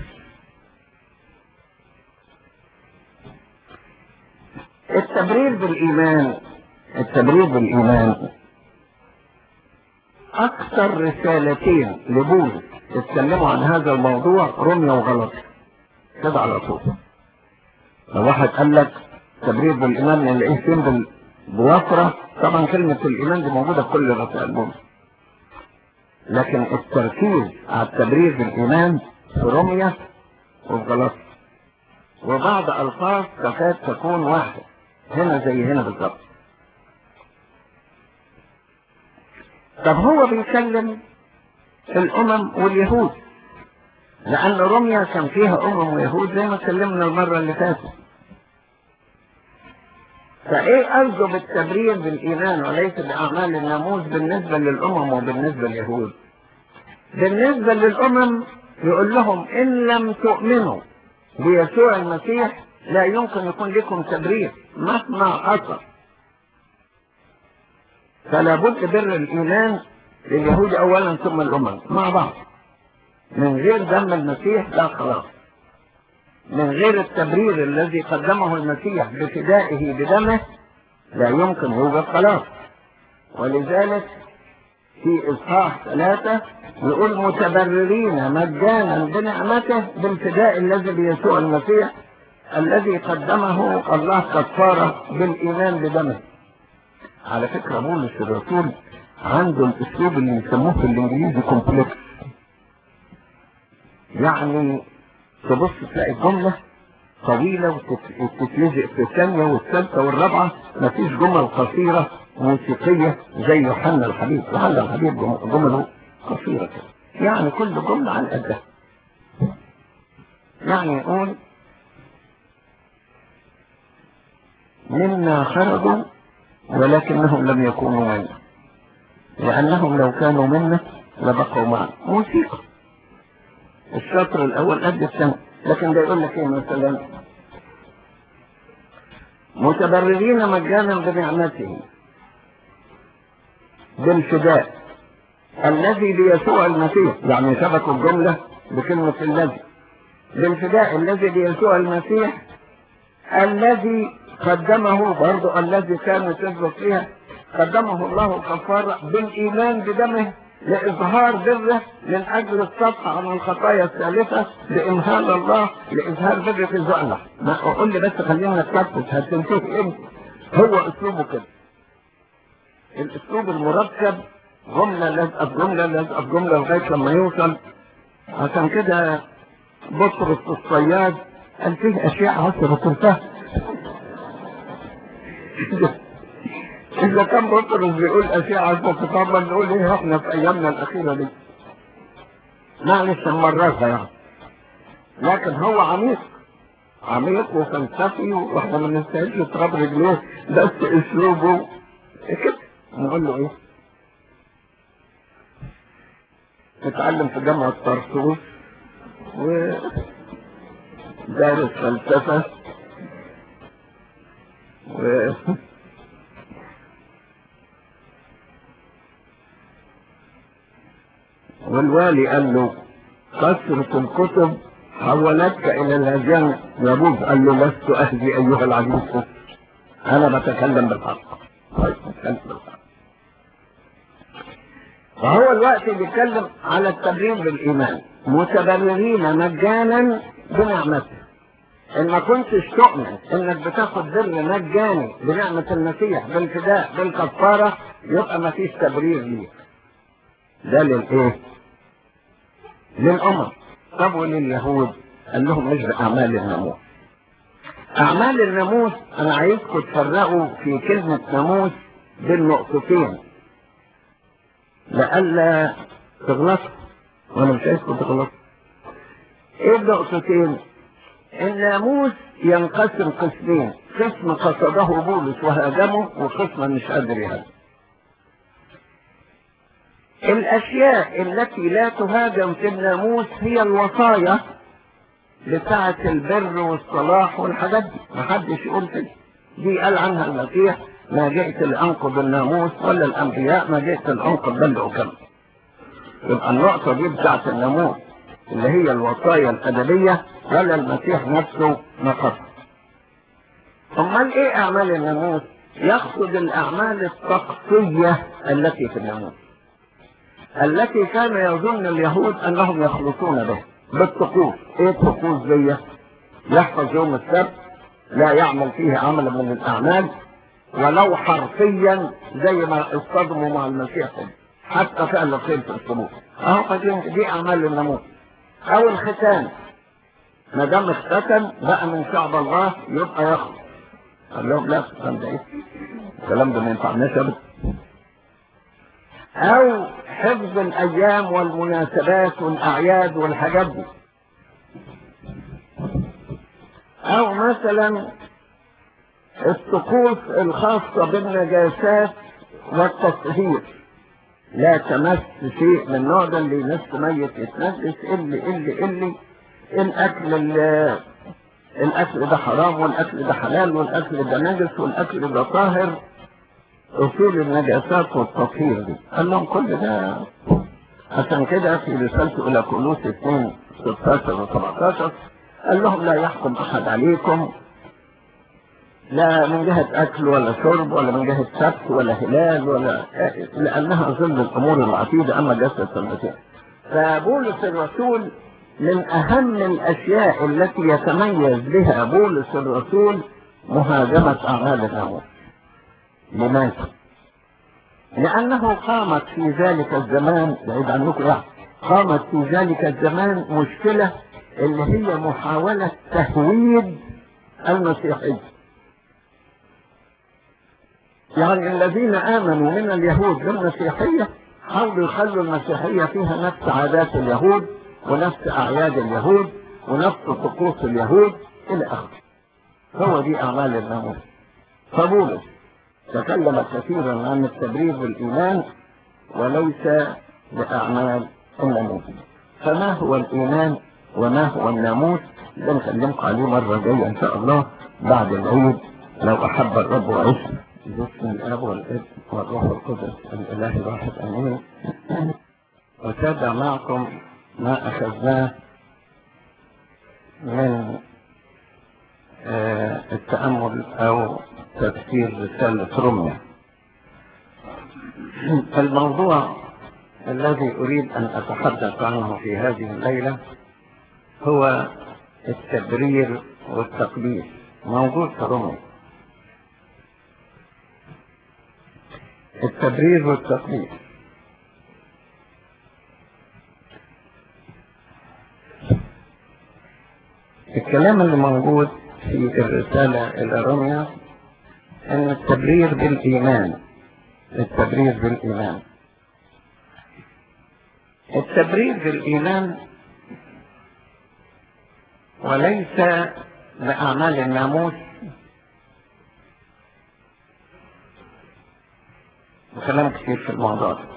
التبرير بالإيمان التبرير بالإيمان أكثر رسالتين لبولس اتكلموا عن هذا الموضوع روميا وغلطية كده على طول لو واحد قال لك تبرير بالإيمان نلاقيه فين بوفرة طبعا كلمة الإيمان دي موجودة في كل رسائل بولس لكن التركيز على التبرير بالإيمان في روميا وفي غلطية وبعض ألفاظ تكاد تكون واحدة هنا زي هنا بالظبط طب هو بيكلم الأمم واليهود لأن روميا كان فيها أمم ويهود زي ما اتكلمنا المرة اللي فاتت فإيه قصده بالتبرير بالإيمان وليس بأعمال الناموس بالنسبة للأمم وبالنسبة لليهود بالنسبة للأمم يقول لهم إن لم تؤمنوا بيسوع المسيح لا يمكن يكون لكم تبرير مهما حصل فلا بد بر الإيمان لليهود أولا ثم الأمم مع بعض من غير دم المسيح لا خلاص من غير التبرير الذي قدمه المسيح بفدائه بدمه لا يمكن يوجد خلاص ولذلك في إصحاح ثلاثة يقول متبررين مجانا بنعمته بالفداء الذي بيسوع المسيح الذي قدمه الله كفارة بالإيمان بدمه على فكرة بولس الرسول عنده الأسلوب اللي يسموه في الإنجليزي كومبلكس يعني تبص تلاقي الجملة طويلة وتتلزق في الثانية والثالثة والرابعة مفيش جمل قصيرة موسيقية زي يوحنا الحبيب يوحنا الحبيب جمله قصيرة كده يعني كل جملة عن قدها يعني يقول منا خرجوا ولكنهم لم يكونوا منا لأنهم لو كانوا منا لبقوا معنا موسيقى الشطر الأول قد السنة لكن ده يقول لك ايه مثلا متبررين مجانا بنعمته بالفداء الذي ليسوع المسيح يعني شبكوا الجملة بكلمة الذي بالفداء الذي ليسوع المسيح الذي قدمه برضو الذي كان تثبت فيها قدمه الله كفارة بالإيمان بدمه لإظهار بره من أجل الصفح عن الخطايا الثالثة لإمهال الله لإظهار بره في الزعلة ما أقول لي بس خلينا نتكتت هتنتهي إمتى هو أسلوبه كده الأسلوب المركب جملة لازقة في جملة لازقة في جملة لغاية لما يوصل عشان كده بطرس الصياد قال فيه أشياء عصرة الفهم إذا كان بطرس بيقول أشياء عصرة طب نقول إيه إحنا في أيامنا الأخيرة دي معلش مرات يعني لكن هو عميق عميق وفلسفي واحنا ما نستاهلش تراب رجليه بس اسلوبه كده نقول له ايه اتعلم في جامعة طرطوس و دارس فلسفة و والوالي قال له كثرة الكتب حولتك إلى الهجان يبوظ قال له لست أهدي أيها العزيز أنا بتكلم بالحق طيب بتكلم بالحق فهو الوقت بيتكلم على التبرير بالإيمان متبررين مجانا بنعمته إن ما كنتش تؤمن إنك بتاخد بر مجاني بنعمة المسيح بالفداء بالكفارة يبقى ما فيش تبرير ليك ده للإيه؟ للأمم طب ولليهود قال لهم مش بأعمال الناموس أعمال الناموس أنا عايزكم تفرقوا في كلمة ناموس بين نقطتين لئلا تغلطوا وأنا مش عايزكم تغلطوا إيه النقطتين؟ الناموس ينقسم قسمين قسم قصده بولس وهاجمه وقسم مش قادر يهاجم الأشياء التي لا تهاجم في الناموس هي الوصايا بتاعة البر والصلاح والحاجات دي محدش يقول كده دي قال عنها المسيح ما جئت لأنقض الناموس ولا الأنبياء ما جئت لأنقض بل أكمل يبقى النقطة دي بتاعة الناموس اللي هي الوصايا الأدبية ولا المسيح نفسه نقص أمال إيه أعمال الناموس؟ يقصد الأعمال الطقسية التي في الناموس التي كان يظن اليهود انهم يخلصون به بالطقوس ايه الطقوس دي يحفظ يوم السبت لا يعمل فيه عملا من الاعمال ولو حرفيا زي ما اصطدموا مع المسيح حتى فعل الخير في الصلوب اهو دي, دي اعمال الناموس او الختان ما دام اختتن بقى من شعب الله يبقى يخلص قال لهم لا الكلام ده ايه الكلام ده ما ينفعناش ابدا او حفظ الايام والمناسبات والاعياد والحاجات دي او مثلا الطقوس الخاصة بالنجاسات والتطهير لا تمس شيء من النوع ده اللي ناس ميت يتنجس اللي اللي اللي الاكل اللي الاكل ده حرام والاكل ده حلال والاكل ده نجس والاكل ده طاهر اصول النجاسات والتطهير دي قال لهم كل ده عشان كده في رسالته الى كولوس 2 16 و 17 قال لهم لا يحكم احد عليكم لا من جهة أكل ولا شرب ولا من جهة سبت ولا هلال ولا لأنها ظل الأمور العتيدة أما جسد المسيح فبولس الرسول من أهم الأشياء التي يتميز بها بولس الرسول مهاجمة أعمال الناموس لماذا؟ لأنه قامت في ذلك الزمان بعيد عنكم يعني قامت في ذلك الزمان مشكلة اللي هي محاولة تهويد المسيحية يعني الذين آمنوا من اليهود بالمسيحية حاولوا يخلوا المسيحية فيها نفس عادات اليهود ونفس أعياد اليهود ونفس طقوس اليهود إلى آخره هو دي أعمال الناموس فبولس تكلم كثيرا عن التبرير بالإيمان وليس بأعمال الناموس فما هو الإيمان وما هو الناموس ده نكلمكم عليه مرة جاية إن شاء الله بعد العيد لو أحب الرب وعشنا باسم الاب والابن والروح القدس الاله الواحد امين وتابع معكم ما اخذناه من آه التامل او تفسير رساله روميا الموضوع الذي اريد ان اتحدث عنه في هذه الليله هو التبرير والتقديس موجود في روميا التبرير والتقديس الكلام اللي موجود في الرسالة إلى روميا أن التبرير بالإيمان التبرير بالإيمان التبرير بالإيمان وليس بأعمال الناموس وكلام كثير في الموضوع ده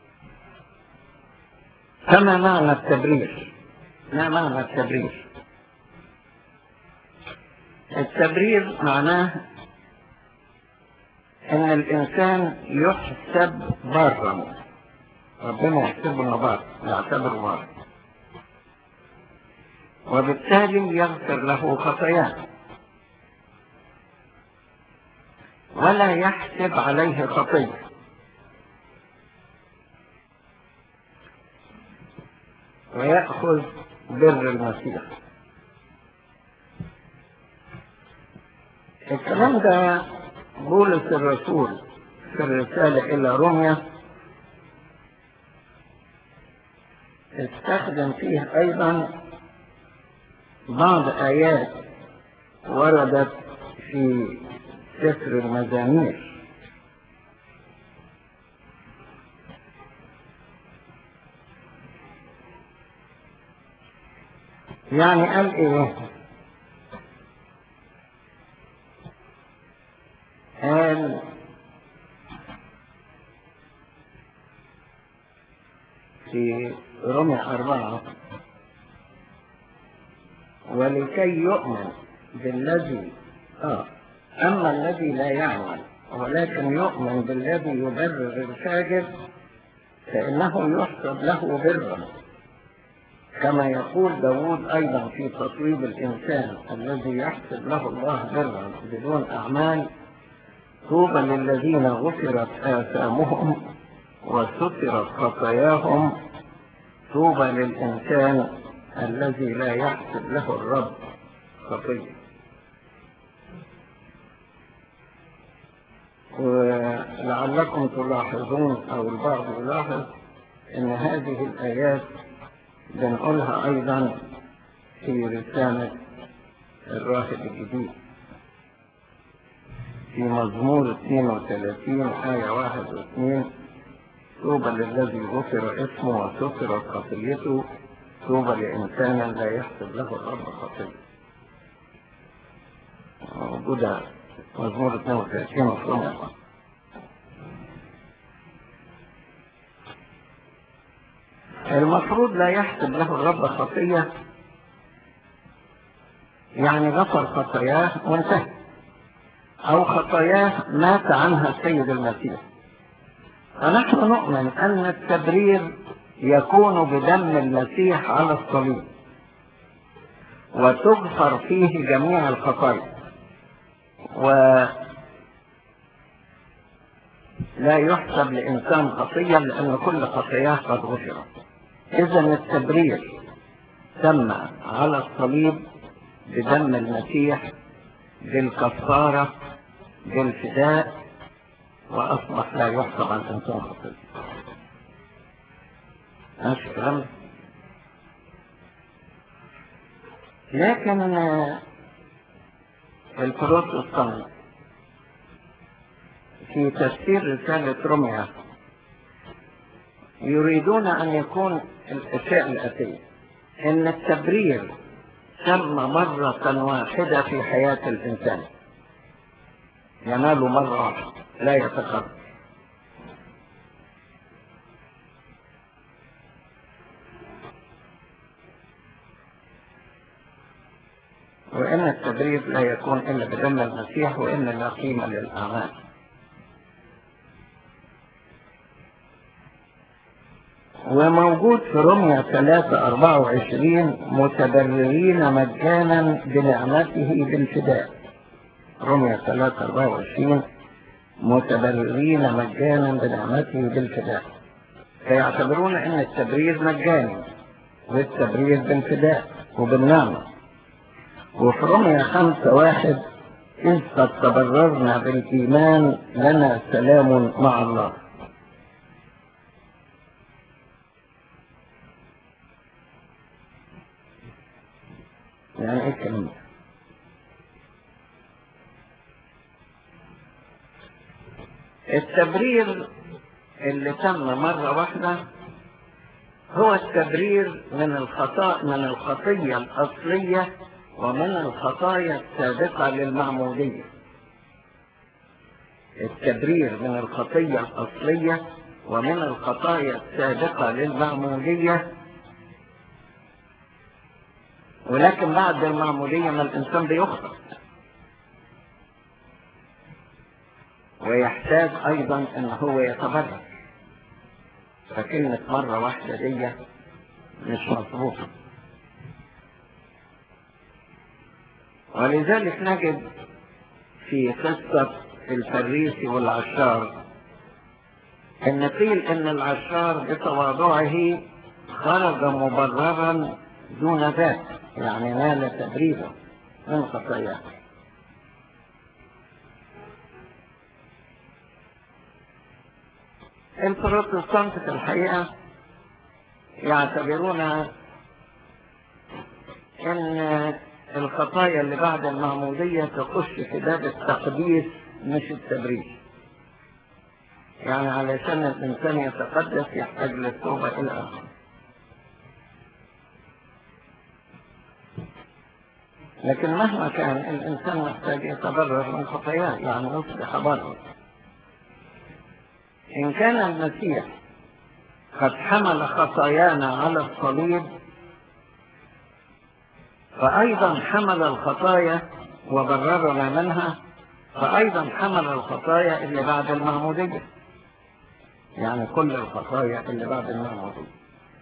فما معنى التبرير ما معنى التبرير التبرير معناه ان الانسان يحسب برا ربنا يحسبه بار يعتبره بار وبالتالي يغفر له خطاياه ولا يحسب عليه خطيه ويأخذ بر المسيح الكلام ده بولس الرسول في الرسالة إلى روميا استخدم فيه أيضا بعض آيات وردت في سفر المزامير يعني قال ايه قال في رمي أربعة ولكي يؤمن بالذي آه أما الذي لا يعمل ولكن يؤمن بالذي يبرر الفاجر فإنه يحسب له برا كما يقول داود أيضا في تطويب الإنسان الذي يحسب له الله برا بدون أعمال طوبى للذين غفرت آثامهم وسترت خطاياهم طوبى للإنسان الذي لا يحسب له الرب خطية ولعلكم تلاحظون أو البعض يلاحظ أن هذه الآيات بنقولها أيضا في رسالة الراهب الجديد في مزمور 32 آية 1 و2 طوبى للذي غفر اسمه وسترت خطيته طوبى لإنسان لا يحسب له الرب خطية موجودة مزمور 32 مفهوم المفروض لا يحسب له الرب خطية يعني غفر خطاياه وانتهى أو خطاياه مات عنها السيد المسيح فنحن نؤمن أن التبرير يكون بدم المسيح على الصليب وتغفر فيه جميع الخطايا و لا يحسب لإنسان خطية لأن كل خطاياه قد غفرت إذا التبرير تم على الصليب بدم المسيح بالكفارة بالفداء وأصبح لا يحسب عن إنسان خطية ماشي كلام لكن البروتستانت في تفسير رسالة روميا يريدون أن يكون الأشياء الأتية إن التبرير تم مرة واحدة في حياة الإنسان ينال مرة واحدة لا يتكرر وإن التبرير لا يكون إلا بدم المسيح وإن لا قيمة للأعمال وموجود في رمية 3 24 متبررين مجانا بنعمته بالفداء رمية 3 24 متبررين مجانا بنعمته بالفداء فيعتبرون ان التبرير مجاني والتبرير بالفداء وبالنعمة وفي رمية خمسة واحد إذ قد تبررنا بالإيمان لنا سلام مع الله يعني ايه الكلام ده؟ التبرير اللي تم مرة واحدة هو التبرير من الخطأ من الخطية الأصلية ومن الخطايا السابقة للمعمودية التبرير من الخطية الأصلية ومن الخطايا السابقة للمعمودية ولكن بعد المعمودية ما الإنسان بيخطئ ويحتاج أيضا أن هو يتبرر فكلمة مرة واحدة دي مش مظبوطة ولذلك نجد في قصة الفريسي والعشار ان قيل ان العشار بتواضعه خرج مبررا دون ذات يعني نال تبريرا من خطاياه البروتستانت في الحقيقة يعتبرون ان الخطايا اللي بعد المعمودية تخش في باب التقديس مش التبرير يعني علشان الإنسان يتقدس يحتاج للتوبة إلى آخره لكن مهما كان الإنسان محتاج يتبرر من خطاياه يعني يصبح برا إن كان المسيح قد حمل خطايانا على الصليب فأيضا حمل الخطايا وبررنا منها فأيضا حمل الخطايا اللي بعد المعمودية يعني كل الخطايا اللي بعد المعمودية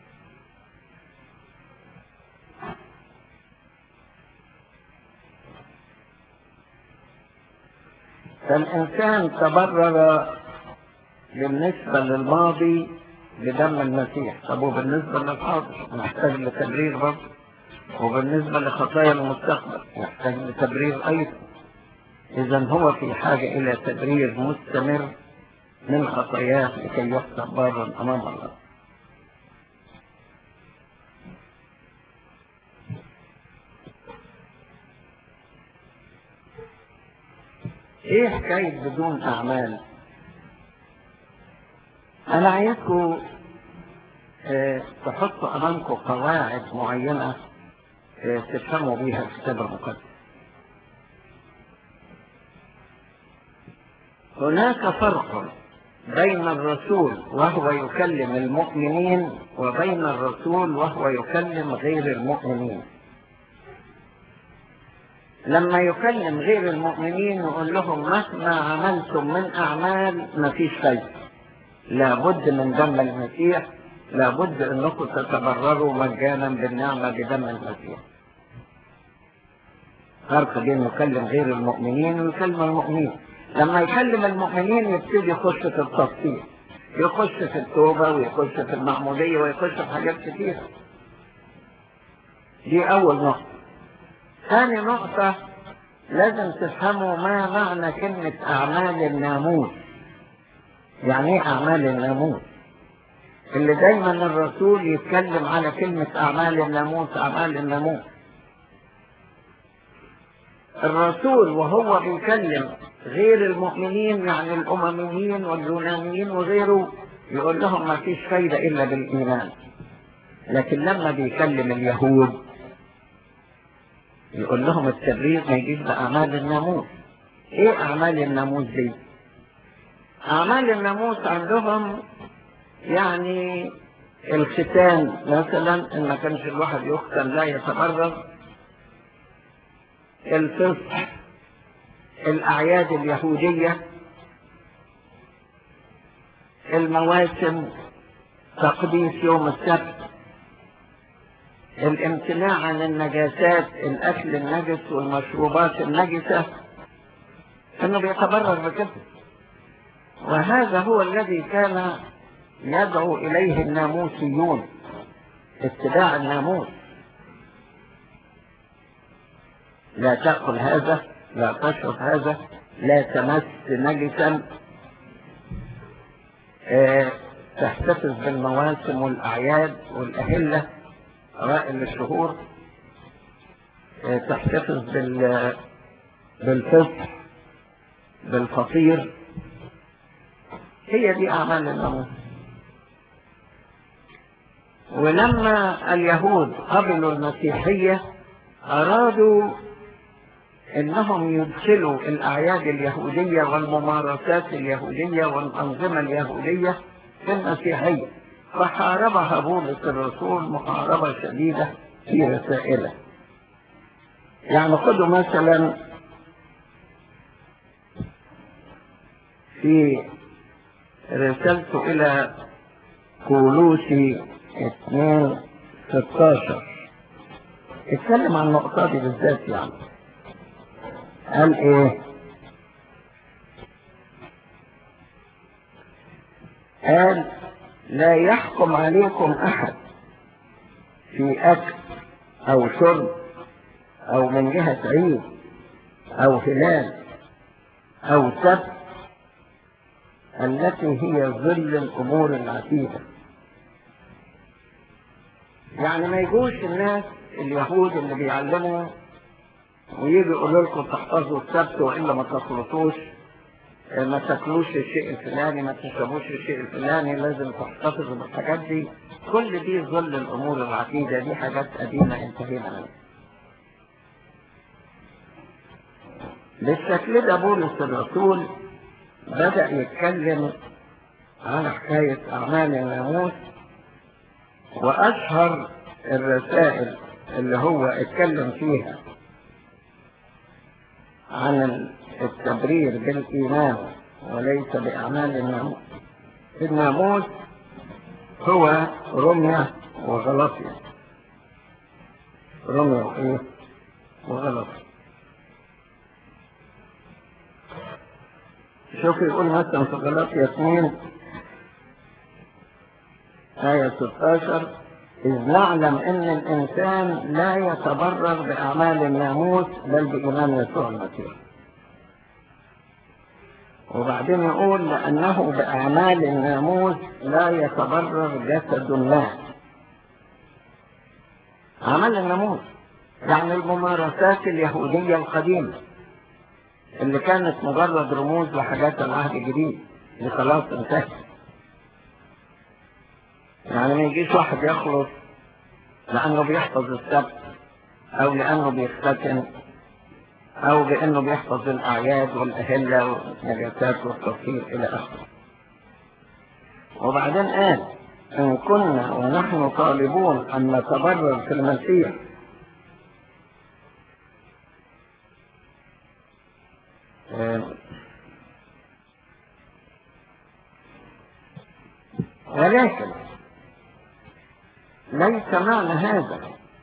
فالإنسان تبرر بالنسبة للماضي بدم المسيح طب وبالنسبة للحاضر محتاج لتبرير برضه وبالنسبة لخطايا المستقبل يحتاج لتبرير أيضا إذا هو في حاجة إلى تبرير مستمر من خطاياه لكي يحسب بارا أمام الله ايه حكاية بدون اعمال انا عايزكم اه تحطوا امامكم قواعد معينة اه تفهموا بيها الكتاب المقدس هناك فرق بين الرسول وهو يكلم المؤمنين وبين الرسول وهو يكلم غير المؤمنين لما يكلم غير المؤمنين يقول لهم مهما عملتم من أعمال ما فيش فايدة لابد من دم المسيح لابد أنكم تتبرروا مجانا بالنعمة بدم المسيح فرق بين يكلم غير المؤمنين ويكلم المؤمنين لما يكلم المؤمنين يبتدي يخش في التفصيل يخش في التوبة ويخش في المعمودية ويخش في حاجات كتيرة دي أول نقطة ثاني نقطة لازم تفهموا ما معنى كلمة أعمال الناموس يعني ايه أعمال الناموس اللي دايما الرسول يتكلم على كلمة أعمال الناموس أعمال الناموس الرسول وهو بيكلم غير المؤمنين يعني الأمميين واليونانيين وغيره يقول لهم ما فيش فايدة إلا بالإيمان لكن لما بيكلم اليهود يقول لهم التبرير ما يجيش بأعمال الناموس ايه أعمال الناموس دي أعمال الناموس عندهم يعني الختان مثلا إن ما كانش الواحد يختن لا يتبرر الفصح الأعياد اليهودية المواسم تقديس يوم السبت الامتناع عن النجاسات الاكل النجس والمشروبات النجسة انه بيتبرر بكده وهذا هو الذي كان يدعو اليه الناموسيون اتباع الناموس لا تأكل هذا لا تشرب هذا لا تمس نجسا اه تحتفظ بالمواسم والأعياد والأهلة أوائل الشهور اه تحتفظ بال بالفطر بالفطير هي دي أعمال الناموس ولما اليهود قبلوا المسيحية أرادوا انهم يدخلوا الاعياد اليهودية والممارسات اليهودية والانظمة اليهودية في المسيحية فحاربها بولس الرسول محاربة شديدة في رسائله يعني خذوا مثلا في رسالته الى كولوسي 2 16 اتكلم عن النقطة دي بالذات يعني قال ايه قال لا يحكم عليكم احد في اكل او شرب او من جهة عيد او هلال او سبت التي هي ظل الامور العتيدة يعني ما يجوش الناس اليهود اللي بيعلموا ويجي يقولوا لكم تحفظوا السبت والا ما تخلطوش ما تاكلوش الشيء الفلاني ما تشربوش الشيء الفلاني لازم تحتفظوا بالحاجات دي كل دي ظل الامور العقيده دي حاجات قديمه انتهينا منها بالشكل ده بولس الرسول بدأ يتكلم على حكاية أعمال الناموس وأشهر الرسائل اللي هو اتكلم فيها عن التبرير بالإيمان وليس بأعمال الناموس الناموس هو رمية وغلطية رمية وإيه وغلطية شوف يقول مثلا في غلطية 2 آية 16 إذ نعلم أن الإنسان لا يتبرر بأعمال الناموس بل بإيمان يسوع المسيح وبعدين يقول لأنه بأعمال الناموس لا يتبرر جسد ما عمل الناموس يعني الممارسات اليهودية القديمة اللي كانت مجرد رموز لحاجات العهد الجديد اللي خلاص انتهت يعني ما يجيش واحد يخلص لأنه بيحفظ السبت أو لأنه بيختتن أو لأنه بيحفظ الأعياد والأهلة والنجاسات والتطهير إلى آخره وبعدين قال إن كنا ونحن طالبون أن نتبرر في المسيح ولكن ليس معنى هذا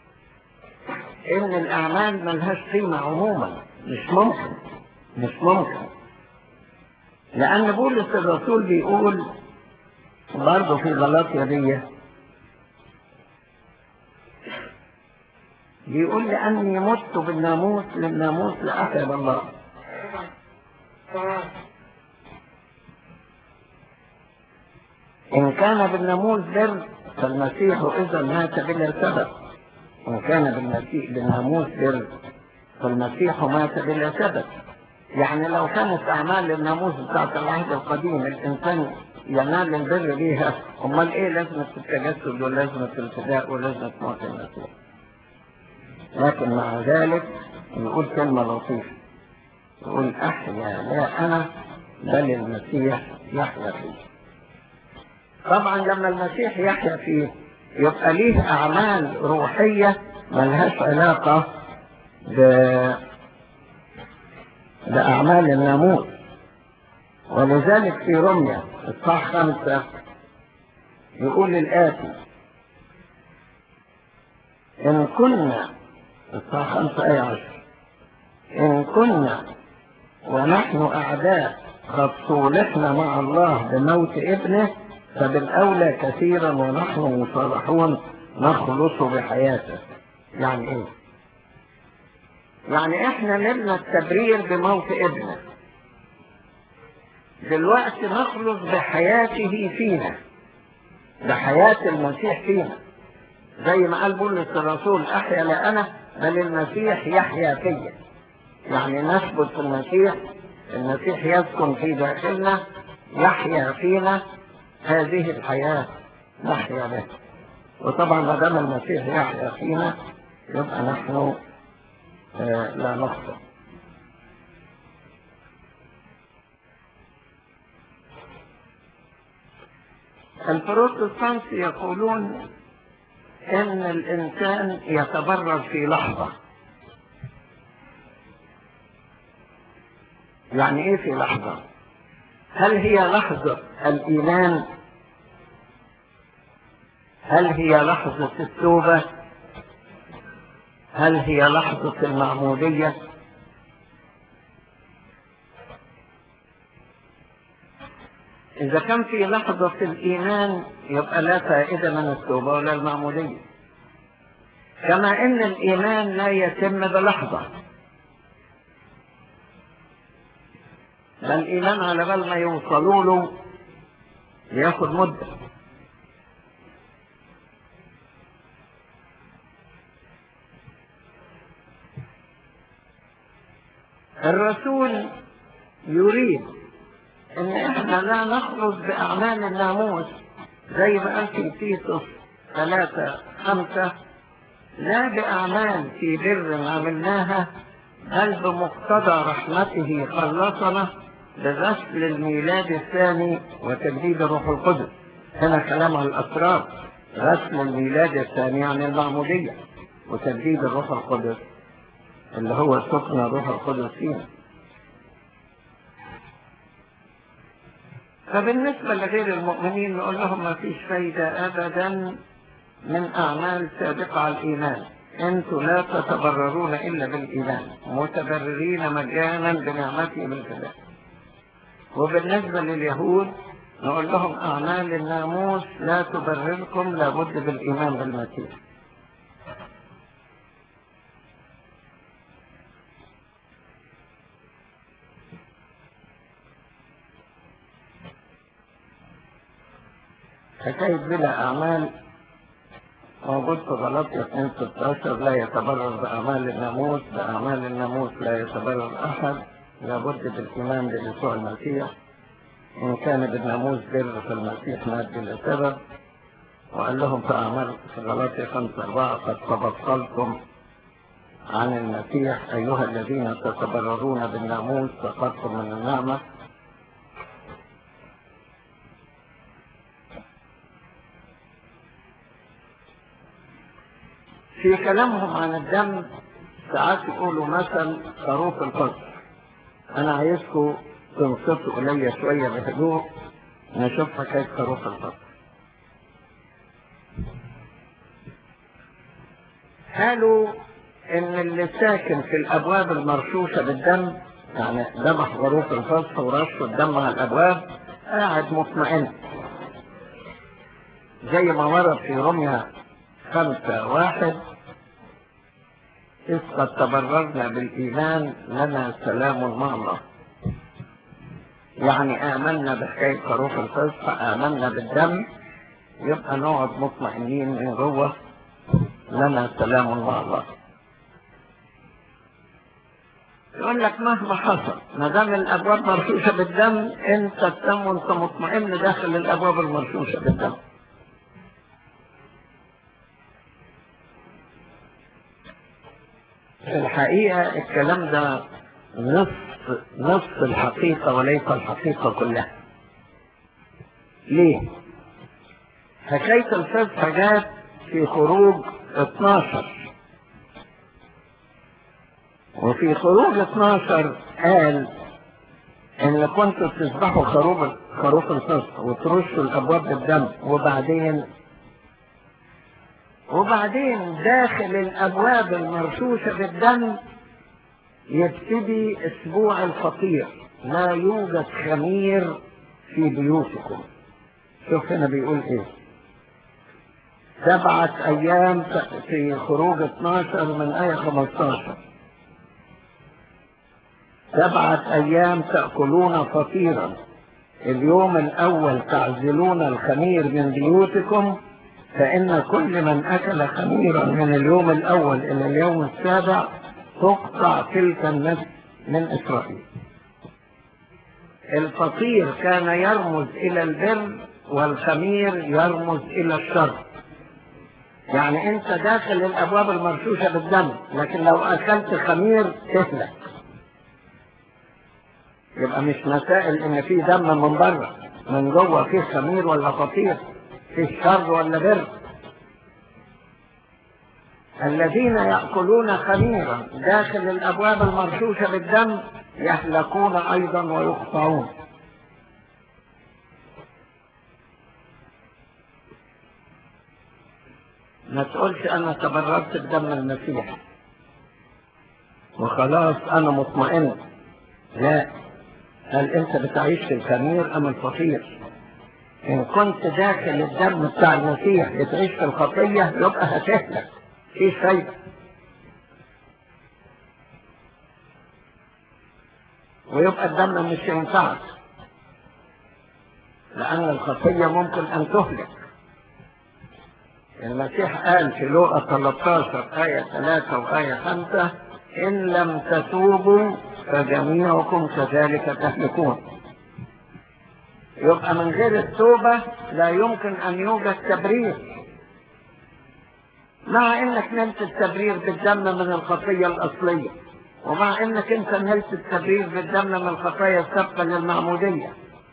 ان الاعمال ملهاش قيمة عموما مش ممكن مش ممكن لان بولس الرسول بيقول برضه في غلطية دي بيقول لاني مت بالناموس للناموس لأحب الله إن كان بالناموس بر فالمسيح إذا مات بلا سبب إن كان بالمسيح بالناموس بر فالمسيح مات بلا سبب يعني لو كانت أعمال الناموس بتاعت العهد القديم الإنسان ينال البر بيها أمال إيه لازمة التجسد ولازمة الفداء ولازمة موت المسيح لكن مع ذلك يقول كلمة لطيفة يقول أحيا لا أنا بل المسيح يحيا فيه طبعا لما المسيح يحيا فيه يبقى ليه أعمال روحية ملهاش علاقة ب... بأعمال الناموس ولذلك في رمية الصح خمسة يقول الآتي إن كنا الصحة خمسة آية عشر إن كنا ونحن أعداء قد صولحنا مع الله بموت ابنه فبالأولى كثيرا ونحن مصالحون نخلص بحياته يعني ايه يعني احنا نبنى التبرير بموت ابنه دلوقتي نخلص بحياته فينا بحياة المسيح فينا زي ما قال بولس الرسول احيا لا انا بل المسيح يحيا فيا يعني نثبت في المسيح المسيح يسكن في داخلنا يحيا فينا هذه الحياة نحيا بها وطبعا ما دام المسيح يحيا فينا يبقى نحن آه لا نخطئ البروتستانت يقولون ان الانسان يتبرر في لحظة يعني ايه في لحظة هل هي لحظة الايمان هل هي لحظة التوبة هل هي لحظة المعمودية إذا كان في لحظة الإيمان يبقى لا فائدة من التوبة ولا المعمودية كما إن الإيمان لا يتم بلحظة بل الإيمان على بال ما يوصلوا له ياخد مدة الرسول يريد ان احنا لا نخلص باعمال الناموس زي ما قال في تيتوس ثلاثة خمسة لا بأعمال في بر عملناها بل بمقتضى رحمته خلصنا بغسل الميلاد الثاني وتجديد الروح القدس هنا كلام عن الأسرار غسل الميلاد الثاني يعني المعمودية وتجديد الروح القدس اللي هو سكن الروح القدس فينا فبالنسبة لغير المؤمنين نقول لهم ما فيش فايدة أبدا من أعمال سابقة على الإيمان أنتم لا تتبررون إلا بالإيمان متبررين مجانا بنعمته بالكلام وبالنسبة لليهود نقول لهم أعمال الناموس لا تبرركم لابد بالإيمان بالمسيح حكاية بلا أعمال موجود في غلطية 2 16 لا يتبرر بأعمال الناموس بأعمال الناموس لا يتبرر أحد لابد بالإيمان بيسوع المسيح إن كان بالناموس بر فالمسيح مات بلا سبب وقال لهم في أعمال في غلطية 5 4 قد تبطلتم عن المسيح أيها الذين تتبررون بالناموس سقطتم من النعمة في كلامهم عن الدم ساعات يقولوا مثل خروف الفصل انا عايزكم تنصتوا الي شويه بهدوء نشوف حكايه خروف الفصل قالوا ان اللي ساكن في الابواب المرشوشه بالدم يعني ذبح خروف الفصل ورش الدم على الابواب قاعد مطمئن زي ما ورد في رمية خمسة واحد إذ قد تبررنا بالإيمان لنا سلام مع الله يعني آمنا بحكاية خروف الفصح آمنا بالدم يبقى نقعد مطمئنين من جوه لنا سلام مع الله يقول لك مهما حصل ما دام الابواب مرشوشه بالدم انت تتم وانت مطمئن داخل الابواب المرشوشه بالدم في الحقيقة الكلام ده نصف نصف الحقيقة وليس الحقيقة كلها ليه؟ حكاية الفسح جات في خروج 12 وفي خروج 12 قال ان كنتوا تذبحوا خروف خروف الفصح وترشوا الابواب بالدم وبعدين وبعدين داخل الابواب المرشوشة بالدم يبتدي اسبوع الفطير لا يوجد خمير في بيوتكم شوف هنا بيقول ايه سبعة ايام في خروج 12 من ايه 15 سبعة ايام تأكلون فطيرا اليوم الاول تعزلون الخمير من بيوتكم فان كل من اكل خميرا من اليوم الاول الى اليوم السابع تقطع تلك النفس من اسرائيل الفطير كان يرمز الى البر والخمير يرمز الى الشر يعني انت داخل الابواب المرشوشة بالدم لكن لو اكلت خمير تهلك يبقى مش مسائل ان في دم من بره من جوه فيه خمير ولا فطير فيه شر ولا بر الذين يأكلون خميرا داخل الابواب المرشوشة بالدم يهلكون ايضا ويقطعون ما تقولش انا تبررت بدم المسيح وخلاص انا مطمئن لا هل انت بتعيش في الخمير ام الفطير ان كنت داخل الدم بتاع المسيح بتعيش في الخطية يبقى هتهلك ايه فايدة ويبقى الدم مش ينفعك لان الخطية ممكن ان تهلك المسيح قال في لوقا 13 آية 3 وآية 5 إن لم تتوبوا فجميعكم كذلك تهلكون يبقى من غير التوبة لا يمكن أن يوجد تبرير مع انك نلت التبرير بالدم من الخطية الأصلية ومع انك انت نلت التبرير بالدم من الخطايا السابقة للمعمودية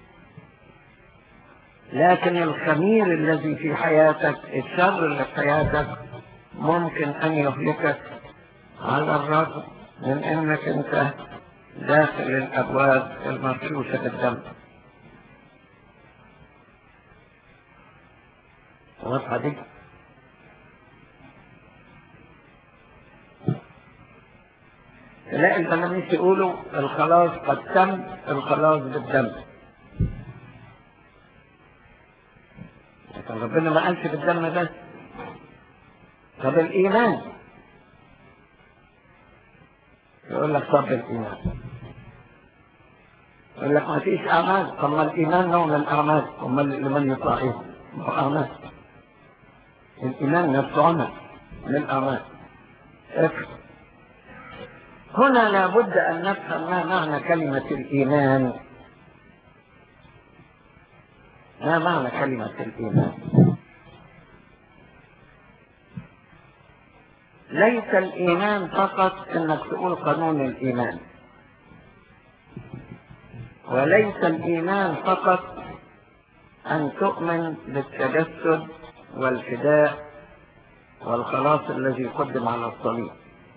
لكن الخمير الذي في حياتك الشر اللي في حياتك ممكن ان يهلكك على الرغم من انك انت داخل الابواب المرشوشة بالدم واضحة دي تلاقي البلاميس يقولوا الخلاص قد تم الخلاص بالدم لكن ربنا ما قالش بالدم بس طب الايمان يقول لك طب الايمان يقول لك ما فيش اعمال طب ما الايمان نوع من الاعمال امال لمن يطلع ايه هو اعمال الايمان نفسه عمل من الاعمال افهم هنا لابد ان نفهم ما معنى كلمة الايمان ما معنى كلمة الإيمان ليس الإيمان فقط أنك تقول قانون الإيمان وليس الإيمان فقط أن تؤمن بالتجسد والفداء والخلاص الذي قدم على الصليب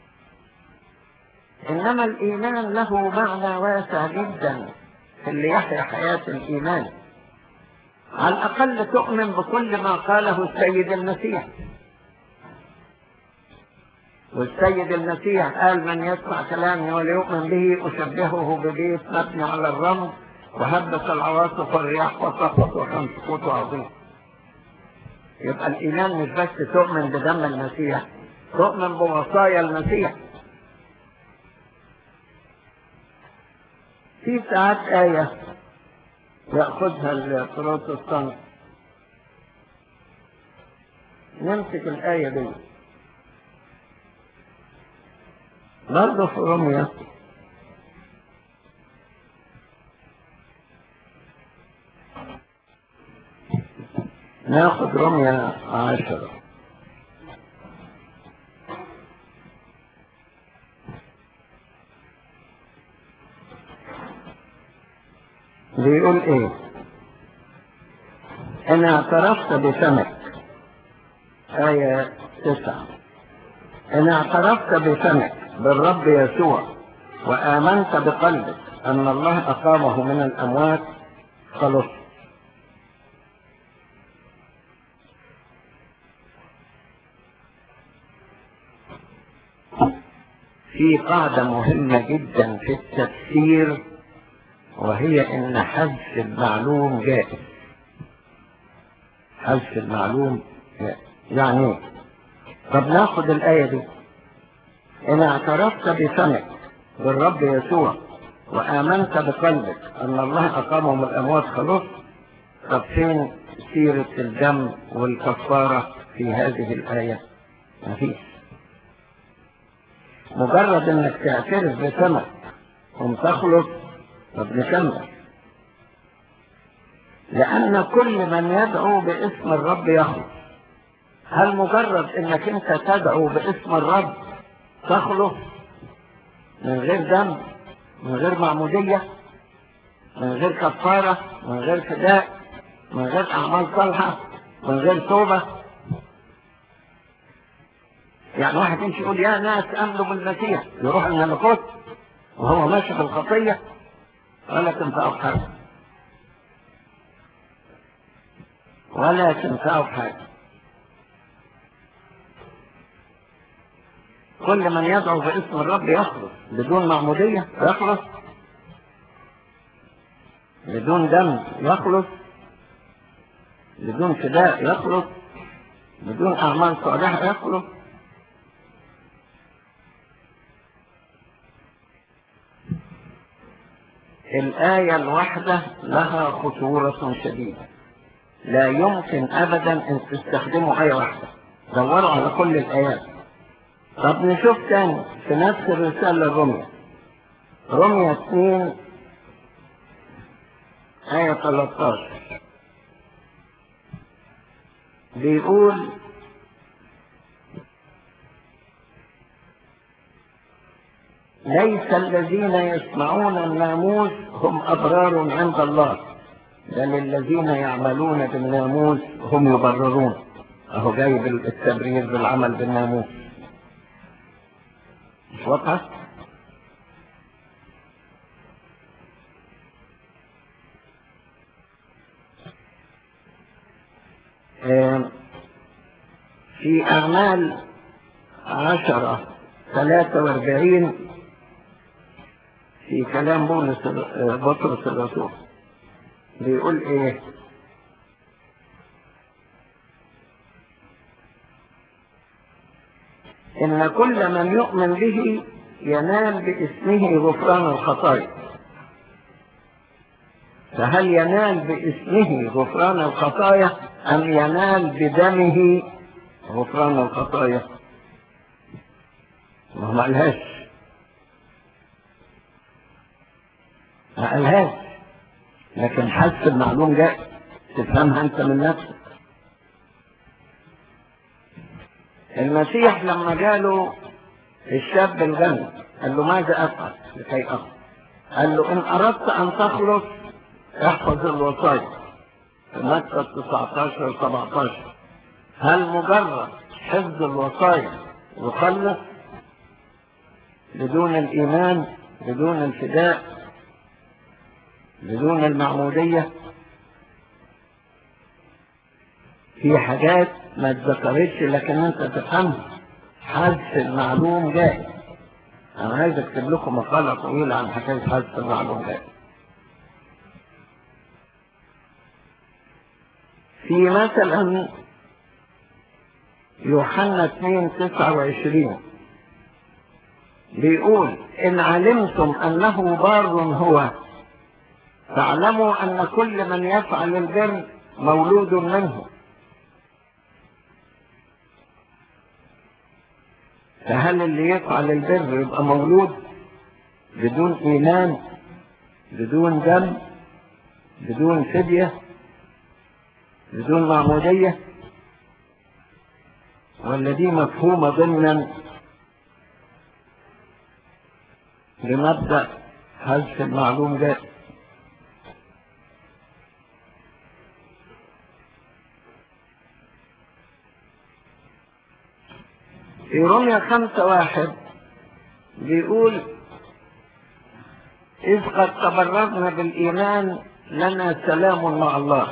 إنما الإيمان له معنى واسع جدا في اللي يحيا حياة الإيمان على الأقل تؤمن بكل ما قاله السيد المسيح والسيد المسيح قال من يسمع كلامي وليؤمن به أشبهه ببيت مبني على الرمل وهبت العواصف والرياح وسقط وكان سقوط عظيم يبقى الإيمان مش بس تؤمن بدم المسيح تؤمن بوصايا المسيح في ساعات آية يأخذها البروتستانت نمسك الآية دي برضه في روميا ناخد رمية عشرة بيقول ايه ان اعترفت بفمك آية تسعة ان اعترفت بفمك بالرب يسوع وآمنت بقلبك أن الله أقامه من الأموات خلص في قاعدة مهمة جدا في التفسير وهي ان حذف المعلوم جائز حذف المعلوم جائز يعني ايه طب ناخد الآية دي إن اعترفت بفمك بالرب يسوع وآمنت بقلبك أن الله أقامه من الأموات خلاص طب فين سيرة الدم والكفارة في هذه الآية مفيش مجرد انك تعترف بسمك وتخلص طب نكمل لأن كل من يدعو باسم الرب يخلص هل مجرد انك انت تدعو باسم الرب تخلص من غير دم من غير معمودية من غير كفارة من غير فداء من غير أعمال صالحة من غير توبة يعني واحد يمشي يقول يا ناس امنوا بالمسيح يروح الملكوت وهو ماشي بالخطية ولا تنفعه بحاجة ولا تنفعه بحاجة كل من يدعو باسم الرب يخلص بدون معمودية يخلص بدون دم يخلص بدون فداء يخلص بدون أعمال صالحة يخلص الآية الواحدة لها خطورة شديدة لا يمكن أبدا أن تستخدموا آية واحدة دوروا على كل الآيات طب نشوف تاني في نفس الرسالة الرمية رمية 2 آية 13 بيقول ليس الذين يسمعون الناموس هم أبرار عند الله بل الذين يعملون بالناموس هم يبررون أهو جايب التبرير بالعمل بالناموس مش واضحة؟ في أعمال عشرة ثلاثة واربعين في كلام بولس بطرس الرسول بيقول ايه ان كل من يؤمن به ينال باسمه غفران الخطايا فهل ينال باسمه غفران الخطايا ام ينال بدمه غفران الخطايا ما قالهاش ما قالهاش لكن حس المعلوم جاء تفهمها انت من نفسك المسيح لما جاله الشاب الغني قال له ماذا افعل لكي افعل قال له ان اردت ان تخلص احفظ الوصايا في مكة 19 17 هل مجرد حفظ الوصايا يخلص بدون الايمان بدون الفداء بدون المعمودية في حاجات ما اتذكرتش لكن انت تفهمها حذف المعلوم جائز انا عايز اكتب لكم مقالة طويلة عن حكاية حذف المعلوم جائز في مثلا يوحنا 2 29 بيقول إن علمتم أنه بار هو فاعلموا أن كل من يفعل البر مولود منه فهل اللي يفعل البر يبقى مولود بدون إيمان بدون دم بدون فدية بدون معمودية ولا دي مفهومة ضمنا لمبدأ حذف المعلوم ده في رمية خمسة واحد بيقول إذ قد تبررنا بالإيمان لنا سلام مع الله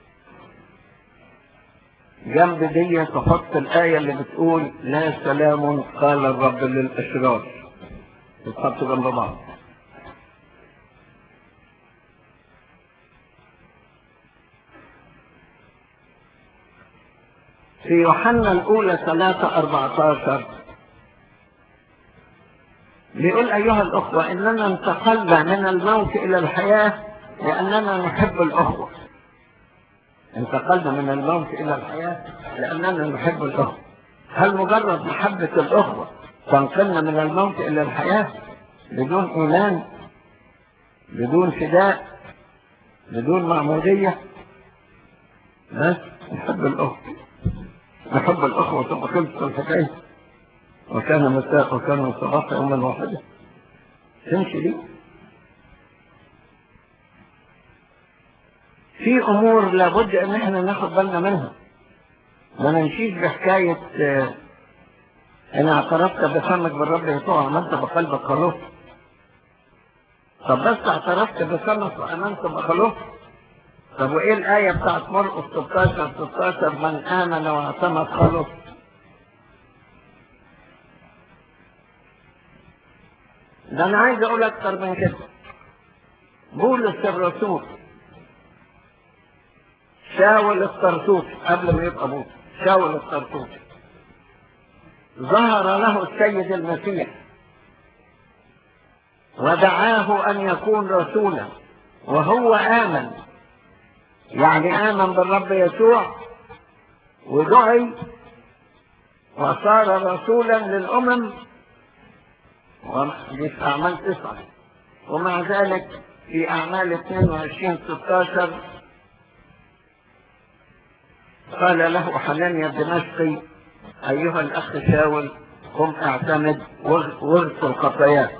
جنب دي تحط الآية اللي بتقول لا سلام قال الرب للأشرار تتحط جنب بعض في يوحنا الأولى ثلاثة أربعتاشر بيقول أيها الأخوة إننا انتقلنا من الموت إلى الحياة لأننا نحب الأخوة انتقلنا من الموت إلى الحياة لأننا نحب الأخوة هل مجرد محبة الأخوة تنقلنا من الموت إلى الحياة بدون إيمان بدون فداء بدون معمودية بس نحب الأخوة نحب الأخوة تبقى خلصت الحكاية وكان مساء وكان صباح يوما واحدا تمشي دي في امور لابد ان احنا ناخد بالنا منها ما نمشيش بحكاية اه انا اعترفت بفمك بالرب يسوع عملت بقلبك خلاص طب بس اعترفت بفمك وامنت بخلاص طب وايه الايه بتاعت مرقس 16 16 من امن واعتمد خلاص ده انا عايز اقول اكتر من كده بولس الرسول شاول الطرطوس قبل ما يبقى بولس شاول الطرطوس ظهر له السيد المسيح ودعاه ان يكون رسولا وهو امن يعني امن بالرب يسوع ودعي وصار رسولا للامم دي في أعمال تسعة ومع ذلك في أعمال 22 16 قال له حنانيا الدمشقي أيها الأخ شاول قم اعتمد وارث الخطايات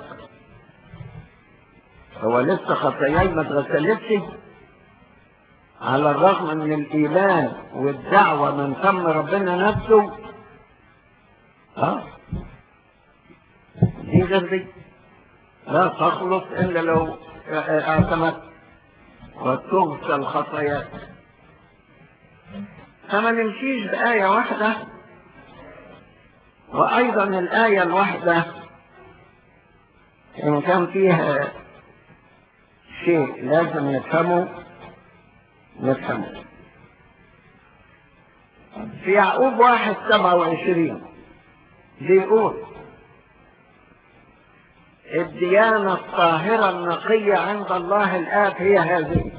هو لسه خطاياي ما اتغسلتش على الرغم من الإيمان والدعوة من فم ربنا نفسه ها دي غير دي لا تخلص إلا لو اعتمدت وتغسل خطاياك فما نمشيش بآية واحدة وأيضا الآية الواحدة إن كان فيها شيء لازم نفهمه نفهمه في يعقوب واحد سبعة وعشرين بيقول الديانة الطاهرة النقية عند الله الآب هي هذه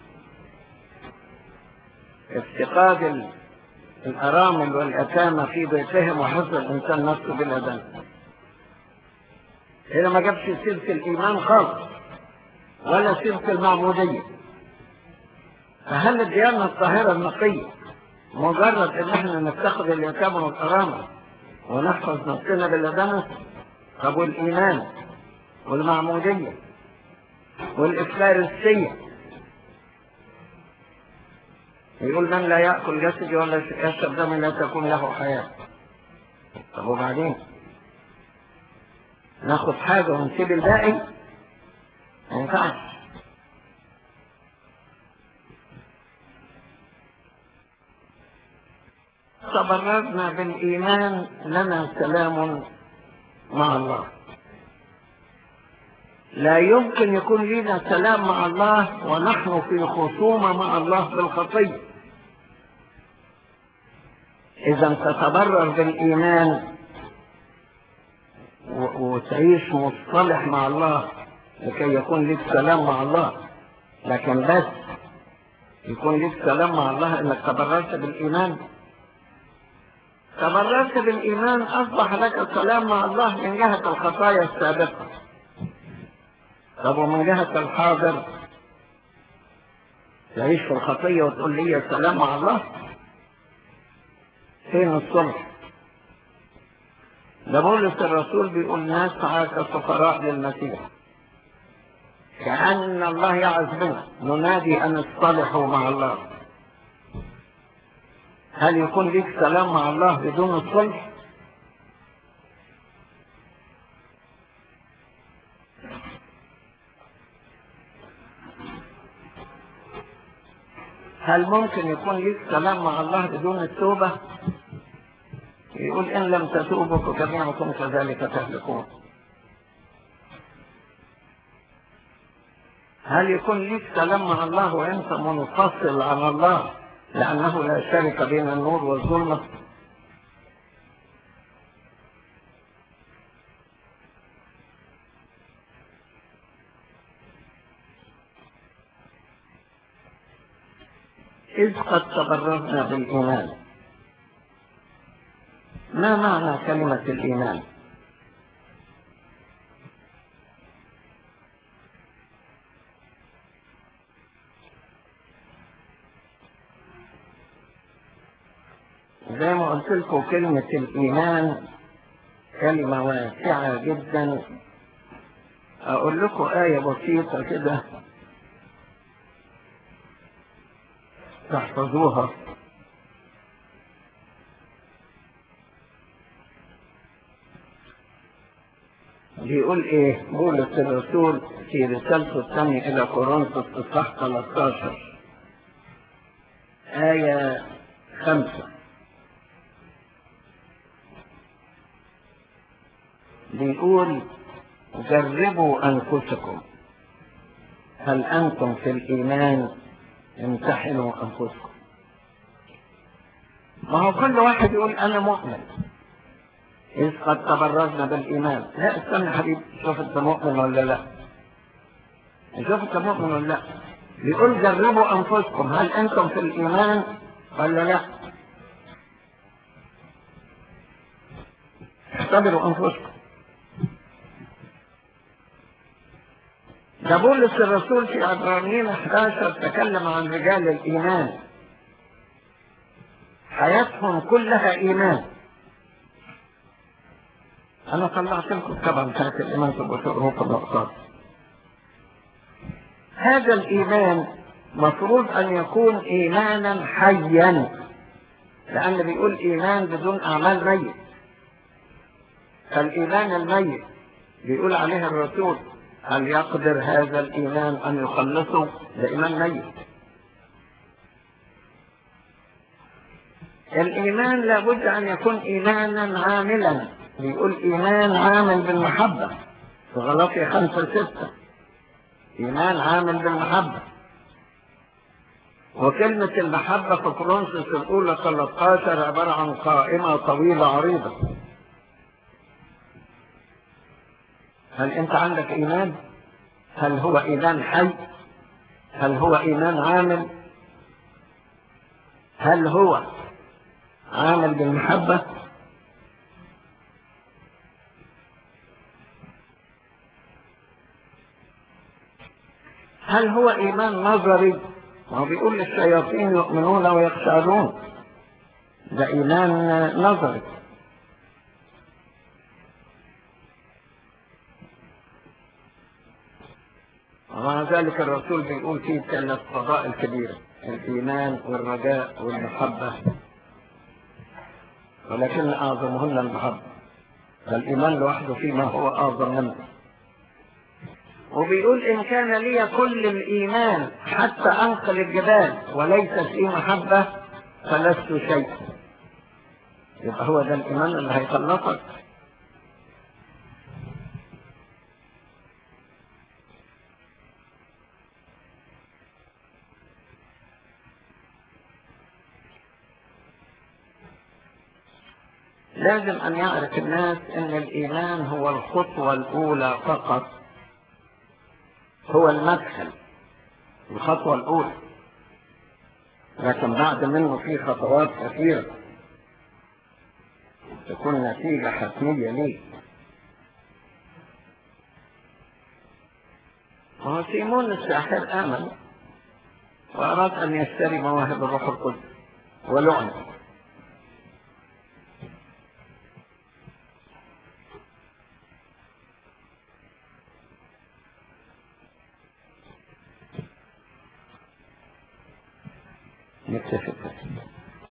افتقاد الأرامل والأتامة في بيتهم وحفظ الإنسان نفسه بلا ذنب هنا ما جابش سيرة الإيمان خالص ولا سيرة المعمودية فهل الديانة الطاهرة النقية مجرد ان احنا نتخذ اليتامى والأرامل ونحفظ نفسنا بلا دنس طب والإيمان والمعمودية والإفلارسية يقول من لا يأكل جسدي ولا يشرب دمي لا تكون له حياة طب وبعدين ناخد حاجة ونسيب الباقي ما ينفعش تبررنا بالإيمان لنا سلام مع الله لا يمكن يكون لنا سلام مع الله ونحن في خصومة مع الله بالخطية إذا تتبرر بالإيمان وتعيش مصطلح مع الله لكي يكون لك سلام مع الله لكن بس يكون لك سلام مع الله انك تبررت بالإيمان تبررت بالإيمان أصبح لك سلام مع الله من جهة الخطايا السابقة طب ومن جهة الحاضر تعيش في الخطية وتقول لي السلام مع الله فين الصلح ده بولس الرسول بيقول نسعى كسفراء للمسيح كأن الله يعز بنا ننادي أن اصطلحوا مع الله هل يكون لك سلام مع الله بدون الصلح هل ممكن يكون ليك كلام مع الله بدون التوبة يقول إن لم تتوبوا فجميعكم كذلك تهلكون هل يكون ليك كلام مع الله وانت منفصل عن الله لأنه لا شرك بين النور والظلمة إذ قد تبررنا بالإيمان ما معنى كلمة الإيمان زي ما قلت لكم كلمة الإيمان كلمة واسعة جدا أقول لكم آية بسيطة كده تحفظوها بيقول ايه بولس الرسول في رسالته الثانية الى كورنثوس اصحاح 13 آية خمسة بيقول جربوا أنفسكم هل أنتم في الإيمان امتحنوا أنفسكم ما هو كل واحد يقول أنا مؤمن إذ قد تبرزنا بالإيمان لا استنى يا حبيبي شوف أنت مؤمن ولا لا شوف أنت مؤمن ولا لا بيقول جربوا أنفسكم هل أنتم في الإيمان ولا لا اختبروا أنفسكم ده بولس الرسول في عبرانيين 11 تكلم عن رجال الإيمان حياتهم كلها إيمان أنا طلعت لكم طبعا كانت الإيمان تبقى تقروا في النقطات هذا الإيمان مفروض أن يكون إيمانا حيا لأن بيقول إيمان بدون أعمال ميت فالإيمان الميت بيقول عليه الرسول هل يقدر هذا الإيمان أن يخلصه لإيمان ميت الإيمان لابد أن يكون إيمانا عاملا بيقول إيمان عامل بالمحبة في غلطية خمسة ستة إيمان عامل بالمحبة وكلمة المحبة في كورنثوس الأولى 13 عبارة عن قائمة طويلة عريضة هل أنت عندك إيمان؟ هل هو إيمان حي؟ هل هو إيمان عامل؟ هل هو عامل بالمحبة؟ هل هو إيمان نظري؟ ما هو بيقول الشياطين يؤمنون ويخشعون ده إيمان نظري ومع ذلك الرسول بيقول فيه ثلاث فضائل كبيرة الإيمان والرجاء والمحبة ولكن أعظمهن المحبة فالإيمان لوحده فيما هو أعظم منه وبيقول إن كان لي كل الإيمان حتى أنقل الجبال وليس في محبة فلست شيء يبقى هو ده الإيمان اللي هيخلصك لازم أن يعرف الناس أن الإيمان هو الخطوة الأولى فقط هو المدخل الخطوة الأولى لكن بعد منه في خطوات كثيرة تكون نتيجة حتمية ليه وهو سيمون الساحر آمن وأراد أن يشتري مواهب الروح القدس ولعنه نكتفي بكده